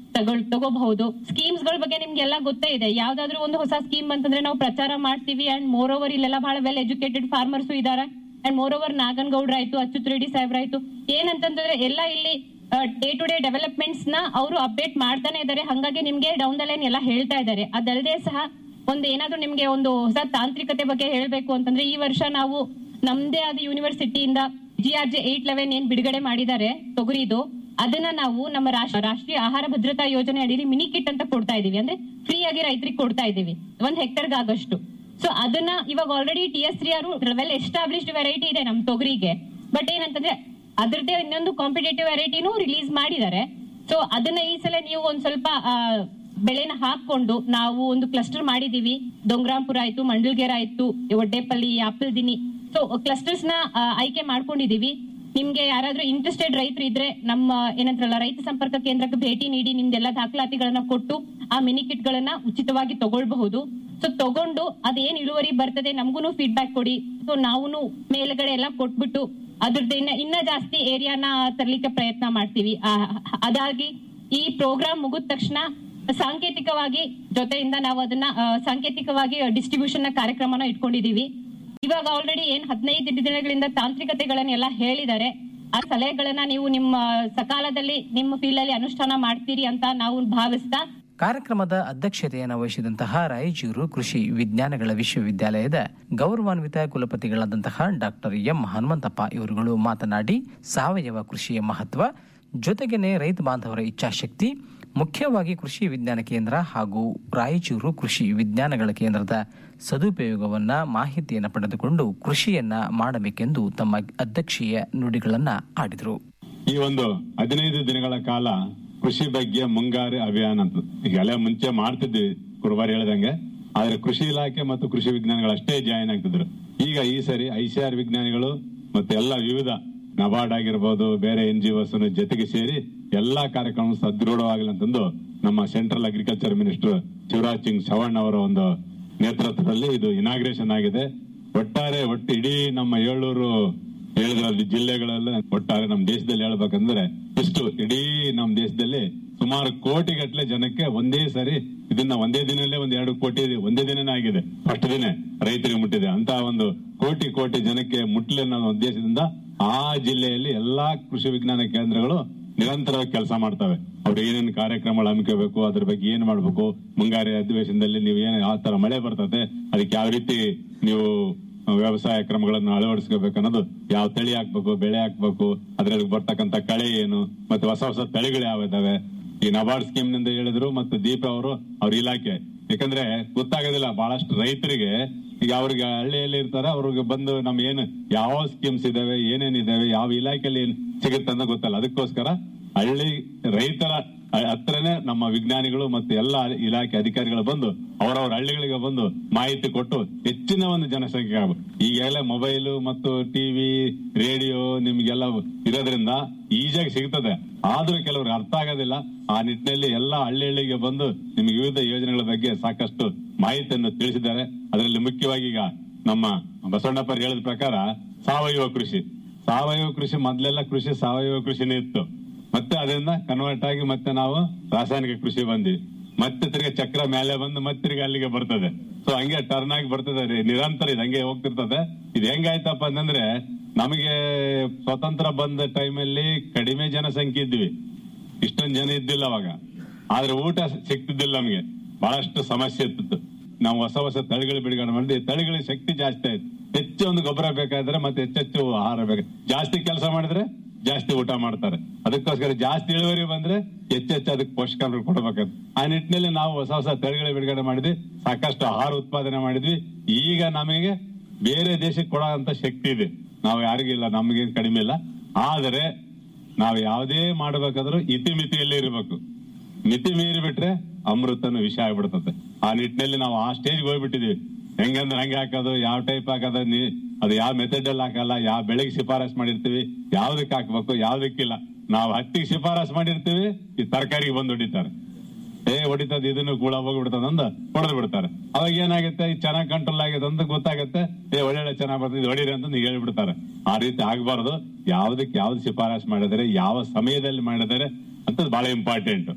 ತಗೊಳ್ ತಗೋಬಹುದು ಸ್ಕೀಮ್ಸ್ ಗಳ ಬಗ್ಗೆ ನಿಮ್ಗೆಲ್ಲ ಗೊತ್ತೇ ಇದೆ ಯಾವ್ದಾದ್ರು ಒಂದು ಹೊಸ ಸ್ಕೀಮ್ ಅಂತಂದ್ರೆ ನಾವು ಪ್ರಚಾರ ಮಾಡ್ತೀವಿ ಅಂಡ್ ಮೋರ್ ಓವರ್ ಇಲ್ಲೆಲ್ಲ ಬಹಳ ವೆಲ್ ಎಜುಕೇಟೆಡ್ ಫಾರ್ಮರ್ಸ್ ಇದಾರೆ ಅಂಡ್ ಮೋರ್ ಓವರ್ ನಾಗನಗೌಡ್ರ ಆಯ್ತು ಅಚ್ಯುತ್ ರೆಡ್ಡಿ ಸಾಹೇಬ್ರ ಆಯ್ತು ಏನಂತಂದ್ರೆ ಎಲ್ಲ ಇಲ್ಲಿ ಡೇ ಟು ಡೇ ಡೆವಲಪ್ಮೆಂಟ್ಸ್ ನ ಅವರು ಅಪ್ಡೇಟ್ ಮಾಡ್ತಾನೆ ಇದ್ದಾರೆ ಹಂಗಾಗಿ ನಿಮ್ಗೆ ಡೌನ್ ದ ಲೈನ್ ಎಲ್ಲ ಹೇಳ್ತಾ ಇದ್ದಾರೆ ಅದಲ್ಲದೆ ಸಹ ಒಂದು ಏನಾದ್ರೂ ನಿಮ್ಗೆ ಒಂದು ಹೊಸ ತಾಂತ್ರಿಕತೆ ಬಗ್ಗೆ ಹೇಳ್ಬೇಕು ಅಂತಂದ್ರೆ ಈ ವರ್ಷ ನಾವು ನಮ್ದೇ ಆದ ಯೂನಿವರ್ಸಿಟಿಯಿಂದ G R J eight eleven ಏನ್ ಬಿಡುಗಡೆ ಮಾಡಿದ್ದಾರೆ ತೊಗರಿದು ಅದನ್ನ ನಾವು ನಮ್ಮ ರಾಷ್ಟ್ರ- ರಾಷ್ಟ್ರೀಯ ಆಹಾರ ಭದ್ರತಾ ಯೋಜನೆ ಅಡಿಯಲ್ಲಿ ಮಿನಿ ಕಿಟ್ ಅಂತ ಕೊಡ್ತಾ ಇದೀವಿ ಅಂದ್ರೆ ಫ್ರೀ ಆಗಿ ರೈತರಿಗೆ ಕೊಡ್ತಾ ಇದೀವಿ ಒಂದ್ ಹೆಕ್ಟರ್ಗೆ ಆಗಷ್ಟು ಸೊ ಅದನ್ನ ಇವಾಗ ಆಲ್ರೆಡಿ ಟಿ ಎಸ್ ತ್ರೀ ಅವರು ವೆಲ್ ಎಸ್ಟಾಬ್ಲಿಷ್ಡ್ ವೆರೈಟಿ ಇದೆ ನಮ್ ತೊಗರಿಗೆ ಬಟ್ ಏನಂತಂದ್ರೆ ಅದ್ರದ್ದೇ ಇನ್ನೊಂದು ಕಾಂಪಿಟೇಟಿವ್ ವೆರೈಟಿನೂ ರಿಲೀಸ್ ಮಾಡಿದ್ದಾರೆ ಸೊ ಅದನ್ನ ಈ ಸಲ ನೀವು ಒಂದ್ ಸ್ವಲ್ಪ ಆ, ಬೆಳೆನ ಹಾಕೊಂಡು ನಾವು ಒಂದು ಕ್ಲಸ್ಟರ್ ಮಾಡಿದೀವಿ ಡೊಂಗ್ರಾಂಪುರ ಆಯ್ತು ಮಂಡಲ್ಗೆರೆ ಆಯ್ತು Oddepalli Apaldinni so clusters ನ ಆ, ಆಯ್ಕೆ ಮಾಡ್ಕೊಂಡಿದೀವಿ ನಿಮ್ಗೆ ಯಾರಾದ್ರೂ ಇಂಟ್ರೆಸ್ಟೆಡ್ ರೈತರು ಇದ್ರೆ ನಮ್ಮ ಏನಂತಾರಲ್ಲ ರೈತ ಸಂಪರ್ಕ ಕೇಂದ್ರಕ್ಕೆ ಭೇಟಿ ನೀಡಿ ನಿಮ್ದೆಲ್ಲ ದಾಖಲಾತಿಗಳನ್ನ ಕೊಟ್ಟು ಆ ಮಿನಿ ಕಿಟ್ ಗಳನ್ನ ಉಚಿತವಾಗಿ ತಗೊಳ್ಬಹುದು ಸೊ ತಗೊಂಡು ಅದೇನ್ ಇಳುವರಿ ಬರ್ತದೆ ನಮಗೂ ಫೀಡ್ಬ್ಯಾಕ್ ಕೊಡಿ ಸೊ ನಾವು ಮೇಲ್ಗಡೆ ಎಲ್ಲ ಕೊಟ್ಬಿಟ್ಟು ಅದ್ರದ್ದು ಇನ್ನ ಇನ್ನ ಜಾಸ್ತಿ ಏರಿಯಾನ ತರ್ಲಿಕ್ಕೆ ಪ್ರಯತ್ನ ಮಾಡ್ತೀವಿ ಆ, ಅದಾಗಿ ಈ ಪ್ರೋಗ್ರಾಮ್ ಮುಗಿದ ತಕ್ಷಣ ಸಾಂಕೇತಿಕವಾಗಿ ಜೊತೆಯಿಂದ ನಾವು ಅದನ್ನ ಆ, ಸಾಂಕೇತಿಕವಾಗಿ ಡಿಸ್ಟ್ರಿಬ್ಯೂಷನ್ ನ ಕಾರ್ಯಕ್ರಮನ ಇಟ್ಕೊಂಡಿದೀವಿ ಇವಾಗ ಆಲ್ರೆಡಿ ಏನ್ ಹದಿನೈದು ದಿನಗಳಿಂದ ತಾಂತ್ರಿಕತೆಗಳನ್ನೆಲ್ಲ ಹೇಳಿದ್ದಾರೆ ಆ ಸಲಹೆಗಳನ್ನ ನೀವು ನಿಮ್ಮ ಸಕಾಲದಲ್ಲಿ ನಿಮ್ಮ ಫೀಲ್ಡ್ ಅಲ್ಲಿ ಅನುಷ್ಠಾನ ಮಾಡ್ತೀರಿ ಅಂತ ನಾವು ಭಾವಿಸ್ತಾ ಕಾರ್ಯಕ್ರಮದ ಅಧ್ಯಕ್ಷತೆಯನ್ನು ವಹಿಸಿದಂತಹ ರಾಯಚೂರು ಕೃಷಿ ವಿಜ್ಞಾನಗಳ ವಿಶ್ವವಿದ್ಯಾಲಯದ ಗೌರವಾನ್ವಿತ ಕುಲಪತಿಗಳಾದಂತಹ ಡಾಕ್ಟರ್ ಎಂ ಹನುಮಂತಪ್ಪ ಇವರುಗಳು ಮಾತನಾಡಿ ಸಾವಯವ ಕೃಷಿಯ ಮಹತ್ವ ಜೊತೆಗೇನೆ ರೈತ ಬಾಂಧವರ ಇಚ್ಛಾಶಕ್ತಿ ಮುಖ್ಯವಾಗಿ ಕೃಷಿ ವಿಜ್ಞಾನ ಕೇಂದ್ರ ಹಾಗೂ ರಾಯಚೂರು ಕೃಷಿ ವಿಜ್ಞಾನಗಳ ಕೇಂದ್ರದ ಸದುಪಯೋಗವನ್ನ ಮಾಹಿತಿಯನ್ನು ಪಡೆದುಕೊಂಡು ಕೃಷಿಯನ್ನ ಮಾಡಬೇಕೆಂದು ತಮ್ಮ ಅಧ್ಯಕ್ಷೀಯ ನುಡಿಗಳನ್ನ ಆಡಿದರು ಈ ಒಂದು ಹದಿನೈದು ದಿನಗಳ ಕಾಲ ಕೃಷಿ ಬಗ್ಗೆ ಮುಂಗಾರು ಅಭಿಯಾನ ಅಂತ ಈಗೆಲ್ಲ ಮುಂಚೆ ಮಾಡ್ತಿದ್ವಿ ಕುರುಬಾರಿ ಹೇಳ್ದಂಗೆ ಆದ್ರೆ ಕೃಷಿ ಇಲಾಖೆ ಮತ್ತು ಕೃಷಿ ವಿಜ್ಞಾನಿಗಳು ಅಷ್ಟೇ ಜಾಯಿನ್ ಆಗ್ತಿದ್ರು ಈಗ ಈ ಸರಿ ಐಸಿಆರ್ ವಿಜ್ಞಾನಿಗಳು ಮತ್ತೆ ಎಲ್ಲ ವಿವಿಧ ನಬಾರ್ಡ್ ಆಗಿರ್ಬೋದು ಬೇರೆ ಎನ್ ಜಿ ಒಸ್ ಜೊತೆಗೆ ಸೇರಿ ಎಲ್ಲಾ ಕಾರ್ಯಕ್ರಮ ಸದೃಢವಾಗಲಿ ಅಂತಂದು ನಮ್ಮ central agriculture minister Shivraj Singh Chouhan ಅವರ ಒಂದು ನೇತೃತ್ವದಲ್ಲಿ ಇದು ಇನಾಗ್ರೇಷನ್ ಆಗಿದೆ ಒಟ್ಟಾರೆ ಒಟ್ಟು ಇಡೀ ನಮ್ಮ ಏಳೂರು ಹೇಳಿದ್ರಲ್ಲಿ ಜಿಲ್ಲೆಗಳೆಲ್ಲ ಒಟ್ಟಾರೆ ನಮ್ಮ ದೇಶದಲ್ಲಿ ಹೇಳ್ಬೇಕಂದ್ರೆ ಇಷ್ಟು ಇಡೀ ನಮ್ಮ ದೇಶದಲ್ಲಿ ಸುಮಾರು ಕೋಟಿಗಟ್ಟಲೆ ಜನಕ್ಕೆ ಒಂದೇ ಸರಿ ಇದನ್ನ ಒಂದೇ ದಿನಲ್ಲೇ ಒಂದ್ ಎರಡು ಕೋಟಿ ಒಂದೇ ದಿನನೇ ಆಗಿದೆ ಫಸ್ಟ್ ದಿನ ರೈತರಿಗೆ ಮುಟ್ಟಿದೆ ಅಂತ ಒಂದು ಕೋಟಿ ಕೋಟಿ ಜನಕ್ಕೆ ಮುಟ್ಲಿ ಅನ್ನೋ ಉದ್ದೇಶದಿಂದ ಆ ಜಿಲ್ಲೆಯಲ್ಲಿ ಎಲ್ಲಾ ಕೃಷಿ ವಿಜ್ಞಾನ ಕೇಂದ್ರಗಳು ನಿರಂತರವಾಗಿ ಕೆಲಸ ಮಾಡ್ತವೆ ಅವ್ರು ಏನೇನು ಕಾರ್ಯಕ್ರಮಗಳು ಹಮ್ಮಿಕೋಬೇಕು ಅದ್ರ ಬಗ್ಗೆ ಏನ್ ಮಾಡ್ಬೇಕು ಮುಂಗಾರಿ ಅಧಿವೇಶನದಲ್ಲಿ ನೀವು ಏನ್ ಯಾವ ತರ ಮಳೆ ಬರ್ತದೆ ಅದಕ್ಕೆ ಯಾವ ರೀತಿ ನೀವು ವ್ಯವಸಾಯ ಕ್ರಮಗಳನ್ನು ಅಳವಡಿಸ್ಕೋಬೇಕು ಅನ್ನೋದು ಯಾವ ತಳಿ ಹಾಕ್ಬೇಕು ಬೆಳೆ ಹಾಕ್ಬೇಕು ಅದ್ರಲ್ಲಿ ಬರ್ತಕ್ಕಂತ ಕಳೆ ಏನು ಮತ್ತೆ ಹೊಸ ಹೊಸ ತಳಿಗಳು ಯಾವ ಇದಾವೆ ಈ ನಬಾರ್ಡ್ ಸ್ಕೀಮ್ ನಿಂದ ಹೇಳಿದ್ರು ಮತ್ತು ದೀಪ ಅವರು ಅವ್ರ ಇಲಾಖೆ ಯಾಕಂದ್ರೆ ಗೊತ್ತಾಗೋದಿಲ್ಲ ಬಹಳಷ್ಟು ರೈತರಿಗೆ ಈಗ ಅವ್ರಿಗೆ ಹಳ್ಳಿಯಲ್ಲಿ ಇರ್ತಾರೆ ಅವ್ರಿಗೆ ಬಂದು ನಮ್ ಏನು ಯಾವ ಸ್ಕೀಮ್ಸ್ ಇದಾವೆ ಏನೇನಿದಾವೆ ಯಾವ ಇಲಾಖೆಯಲ್ಲಿ ಏನ್ ಸಿಗುತ್ತೆ ಅಂತ ಗೊತ್ತಲ್ಲ ಅದಕ್ಕೋಸ್ಕರ ಹಳ್ಳಿ ರೈತರ ಹತ್ರನೇ ನಮ್ಮ ವಿಜ್ಞಾನಿಗಳು ಮತ್ತು ಎಲ್ಲ ಇಲಾಖೆ ಅಧಿಕಾರಿಗಳು ಬಂದು ಅವರವರ ಹಳ್ಳಿಗಳಿಗೆ ಬಂದು ಮಾಹಿತಿ ಕೊಟ್ಟು ಹೆಚ್ಚಿನ ಒಂದು ಜನಸಂಖ್ಯೆ ಆಗ್ಬೇಕು. ಈಗೆಲ್ಲ ಮೊಬೈಲ್ ಮತ್ತು ಟಿವಿ ರೇಡಿಯೋ ನಿಮ್ಗೆಲ್ಲ ಇರೋದ್ರಿಂದ ಈಜಾಗಿ ಸಿಗ್ತದೆ ಆದ್ರೂ ಕೆಲವ್ರಿಗೆ ಅರ್ಥ ಆಗೋದಿಲ್ಲ ಆ ನಿಟ್ಟಿನಲ್ಲಿ ಎಲ್ಲ ಹಳ್ಳಿ ಹಳ್ಳಿಗೆ ಬಂದು ನಿಮ್ಗೆ ವಿವಿಧ ಯೋಜನೆಗಳ ಬಗ್ಗೆ ಸಾಕಷ್ಟು ಮಾಹಿತಿಯನ್ನು ತಿಳಿಸಿದ್ದಾರೆ ಅದರಲ್ಲಿ ಮುಖ್ಯವಾಗಿ ಈಗ ನಮ್ಮ ಬಸವಣ್ಣಪ್ಪರು ಹೇಳಿದ ಪ್ರಕಾರ ಸಾವಯವ ಕೃಷಿ ಸಾವಯವ ಕೃಷಿ ಮೊದಲೆಲ್ಲ ಕೃಷಿ ಸಾವಯವ ಕೃಷಿನೇ ಇತ್ತು ಮತ್ತೆ ಅದರಿಂದ ಕನ್ವರ್ಟ್ ಆಗಿ ಮತ್ತೆ ನಾವು ರಾಸಾಯನಿಕ ಕೃಷಿ ಬಂದ್ವಿ ಮತ್ತೆ ತಿರ್ಗಿ ಚಕ್ರ ಮೇಲೆ ಬಂದು ಮತ್ತೆ ತಿರ್ಗಿ ಅಲ್ಲಿಗೆ ಬರ್ತದೆ ಸೊ ಹಂಗೆ ಟರ್ನ್ ಆಗಿ ಬರ್ತದೆ ರೀ, ನಿರಂತರ ಇದು ಹಂಗೆ ಹೋಗ್ತಿರ್ತದೆ ಇದು ಹೆಂಗಾಯ್ತಪ್ಪ ಅಂತಂದ್ರೆ ನಮಗೆ ಸ್ವತಂತ್ರ ಬಂದ ಟೈಮಲ್ಲಿ ಕಡಿಮೆ ಜನಸಂಖ್ಯೆ ಇದ್ವಿ ಇಷ್ಟೊಂದು ಜನ ಇದ್ದಿಲ್ಲ ಅವಾಗ ಆದ್ರೆ ಊಟ ಸಿಗ್ತಿದ್ದಿಲ್ಲ ನಮ್ಗೆ ಬಹಳಷ್ಟು ಸಮಸ್ಯೆ ಇತ್ತು ನಾವು ಹೊಸ ಹೊಸ ತಳಿಗಳು ಬಿಡುಗಡೆ ಮಾಡಿದ್ವಿ ತಳಿಗಳಿಗೆ ಶಕ್ತಿ ಜಾಸ್ತಿ ಆಯ್ತು ಹೆಚ್ಚು ಒಂದು ಗೊಬ್ಬರ ಬೇಕಾದ್ರೆ ಮತ್ತೆ ಹೆಚ್ಚೆಚ್ಚು ಆಹಾರ ಬೇಕು ಜಾಸ್ತಿ ಕೆಲಸ ಮಾಡಿದ್ರೆ ಜಾಸ್ತಿ ಊಟ ಮಾಡ್ತಾರೆ ಅದಕ್ಕೋಸ್ಕರ ಜಾಸ್ತಿ ಇಳುವರಿ ಬಂದ್ರೆ ಹೆಚ್ಚೆಚ್ಚು ಅದಕ್ಕೆ ಪೋಷಕಾಂಶ ಕೊಡಬೇಕಾದ್ರೆ ಆ ನಿಟ್ಟಿನಲ್ಲಿ ನಾವು ಹೊಸ ಹೊಸ ತಳಿಗಳ ಬಿಡುಗಡೆ ಮಾಡಿದ್ವಿ ಸಾಕಷ್ಟು ಆಹಾರ ಉತ್ಪಾದನೆ ಮಾಡಿದ್ವಿ ಈಗ ನಮಗೆ ಬೇರೆ ದೇಶಕ್ಕೆ ಕೊಡೋಂತ ಶಕ್ತಿ ಇದೆ ನಾವು ಯಾರಿಗಿಲ್ಲ ನಮಗೇನು ಕಡಿಮೆ ಇಲ್ಲ ಆದರೆ ನಾವು ಯಾವುದೇ ಮಾಡಬೇಕಾದ್ರೂ ಇತಿಮಿತಿಯಲ್ಲಿ ಇರಬೇಕು ಮಿತಿ ಮೀರಿ ಬಿಟ್ರೆ ಅಮೃತನ ವಿಷ ಆಗ್ಬಿಡ್ತದೆ ಆ ನಿಟ್ಟಿನಲ್ಲಿ ನಾವು ಆ ಸ್ಟೇಜ್ ಹೋಗ್ಬಿಟ್ಟಿದೀವಿ ಹೆಂಗಂದ್ರೆ ಹಂಗೆ ಹಾಕೋದು ಯಾವ ಟೈಪ್ ಹಾಕೋದು ನೀ ಅದು ಯಾವ ಮೆಥಡ್ ಅಲ್ಲಿ ಹಾಕಲ್ಲ ಯಾವ ಬೆಳೆಗೆ ಶಿಫಾರಸ್ ಮಾಡಿರ್ತೀವಿ ಯಾವ್ದಕ್ಕೆ ಹಾಕ್ಬೇಕು ಯಾವ್ದಕ್ಕಿಲ್ಲ ನಾವು ಹತ್ತಿಗೆ ಶಿಫಾರಸ್ ಮಾಡಿರ್ತೀವಿ ಈ ತರಕಾರಿಗೆ ಬಂದು ಹೊಡಿತಾರೆ ಏ ಹೊಡಿತದ ಇದನ್ನು ಕೂಡ ಹೋಗ್ಬಿಡ್ತದ ಅಂದ ಹೊಡೆದು ಬಿಡ್ತಾರೆ ಅವಾಗ ಏನಾಗುತ್ತೆ ಈ ಚೆನ್ನಾಗ್ ಕಂಟ್ರೋಲ್ ಆಗಿದೆ ಅಂತ ಗೊತ್ತಾಗುತ್ತೆ ಏ ಒಳ್ಳೆ ಚೆನ್ನಾಗ್ ಬರ್ತದೆ ಇದು ಹೊಡೀರಿ ಅಂತ ಹೇಳ್ಬಿಡ್ತಾರೆ ಆ ರೀತಿ ಆಗ್ಬಾರ್ದು ಯಾವ್ದಕ್ಕೆ ಯಾವ್ದು ಶಿಫಾರಸ್ ಮಾಡಿದರೆ ಯಾವ ಸಮಯದಲ್ಲಿ ಮಾಡಿದರೆ ಅಂತದ್ ಬಹಳ ಇಂಪಾರ್ಟೆಂಟ್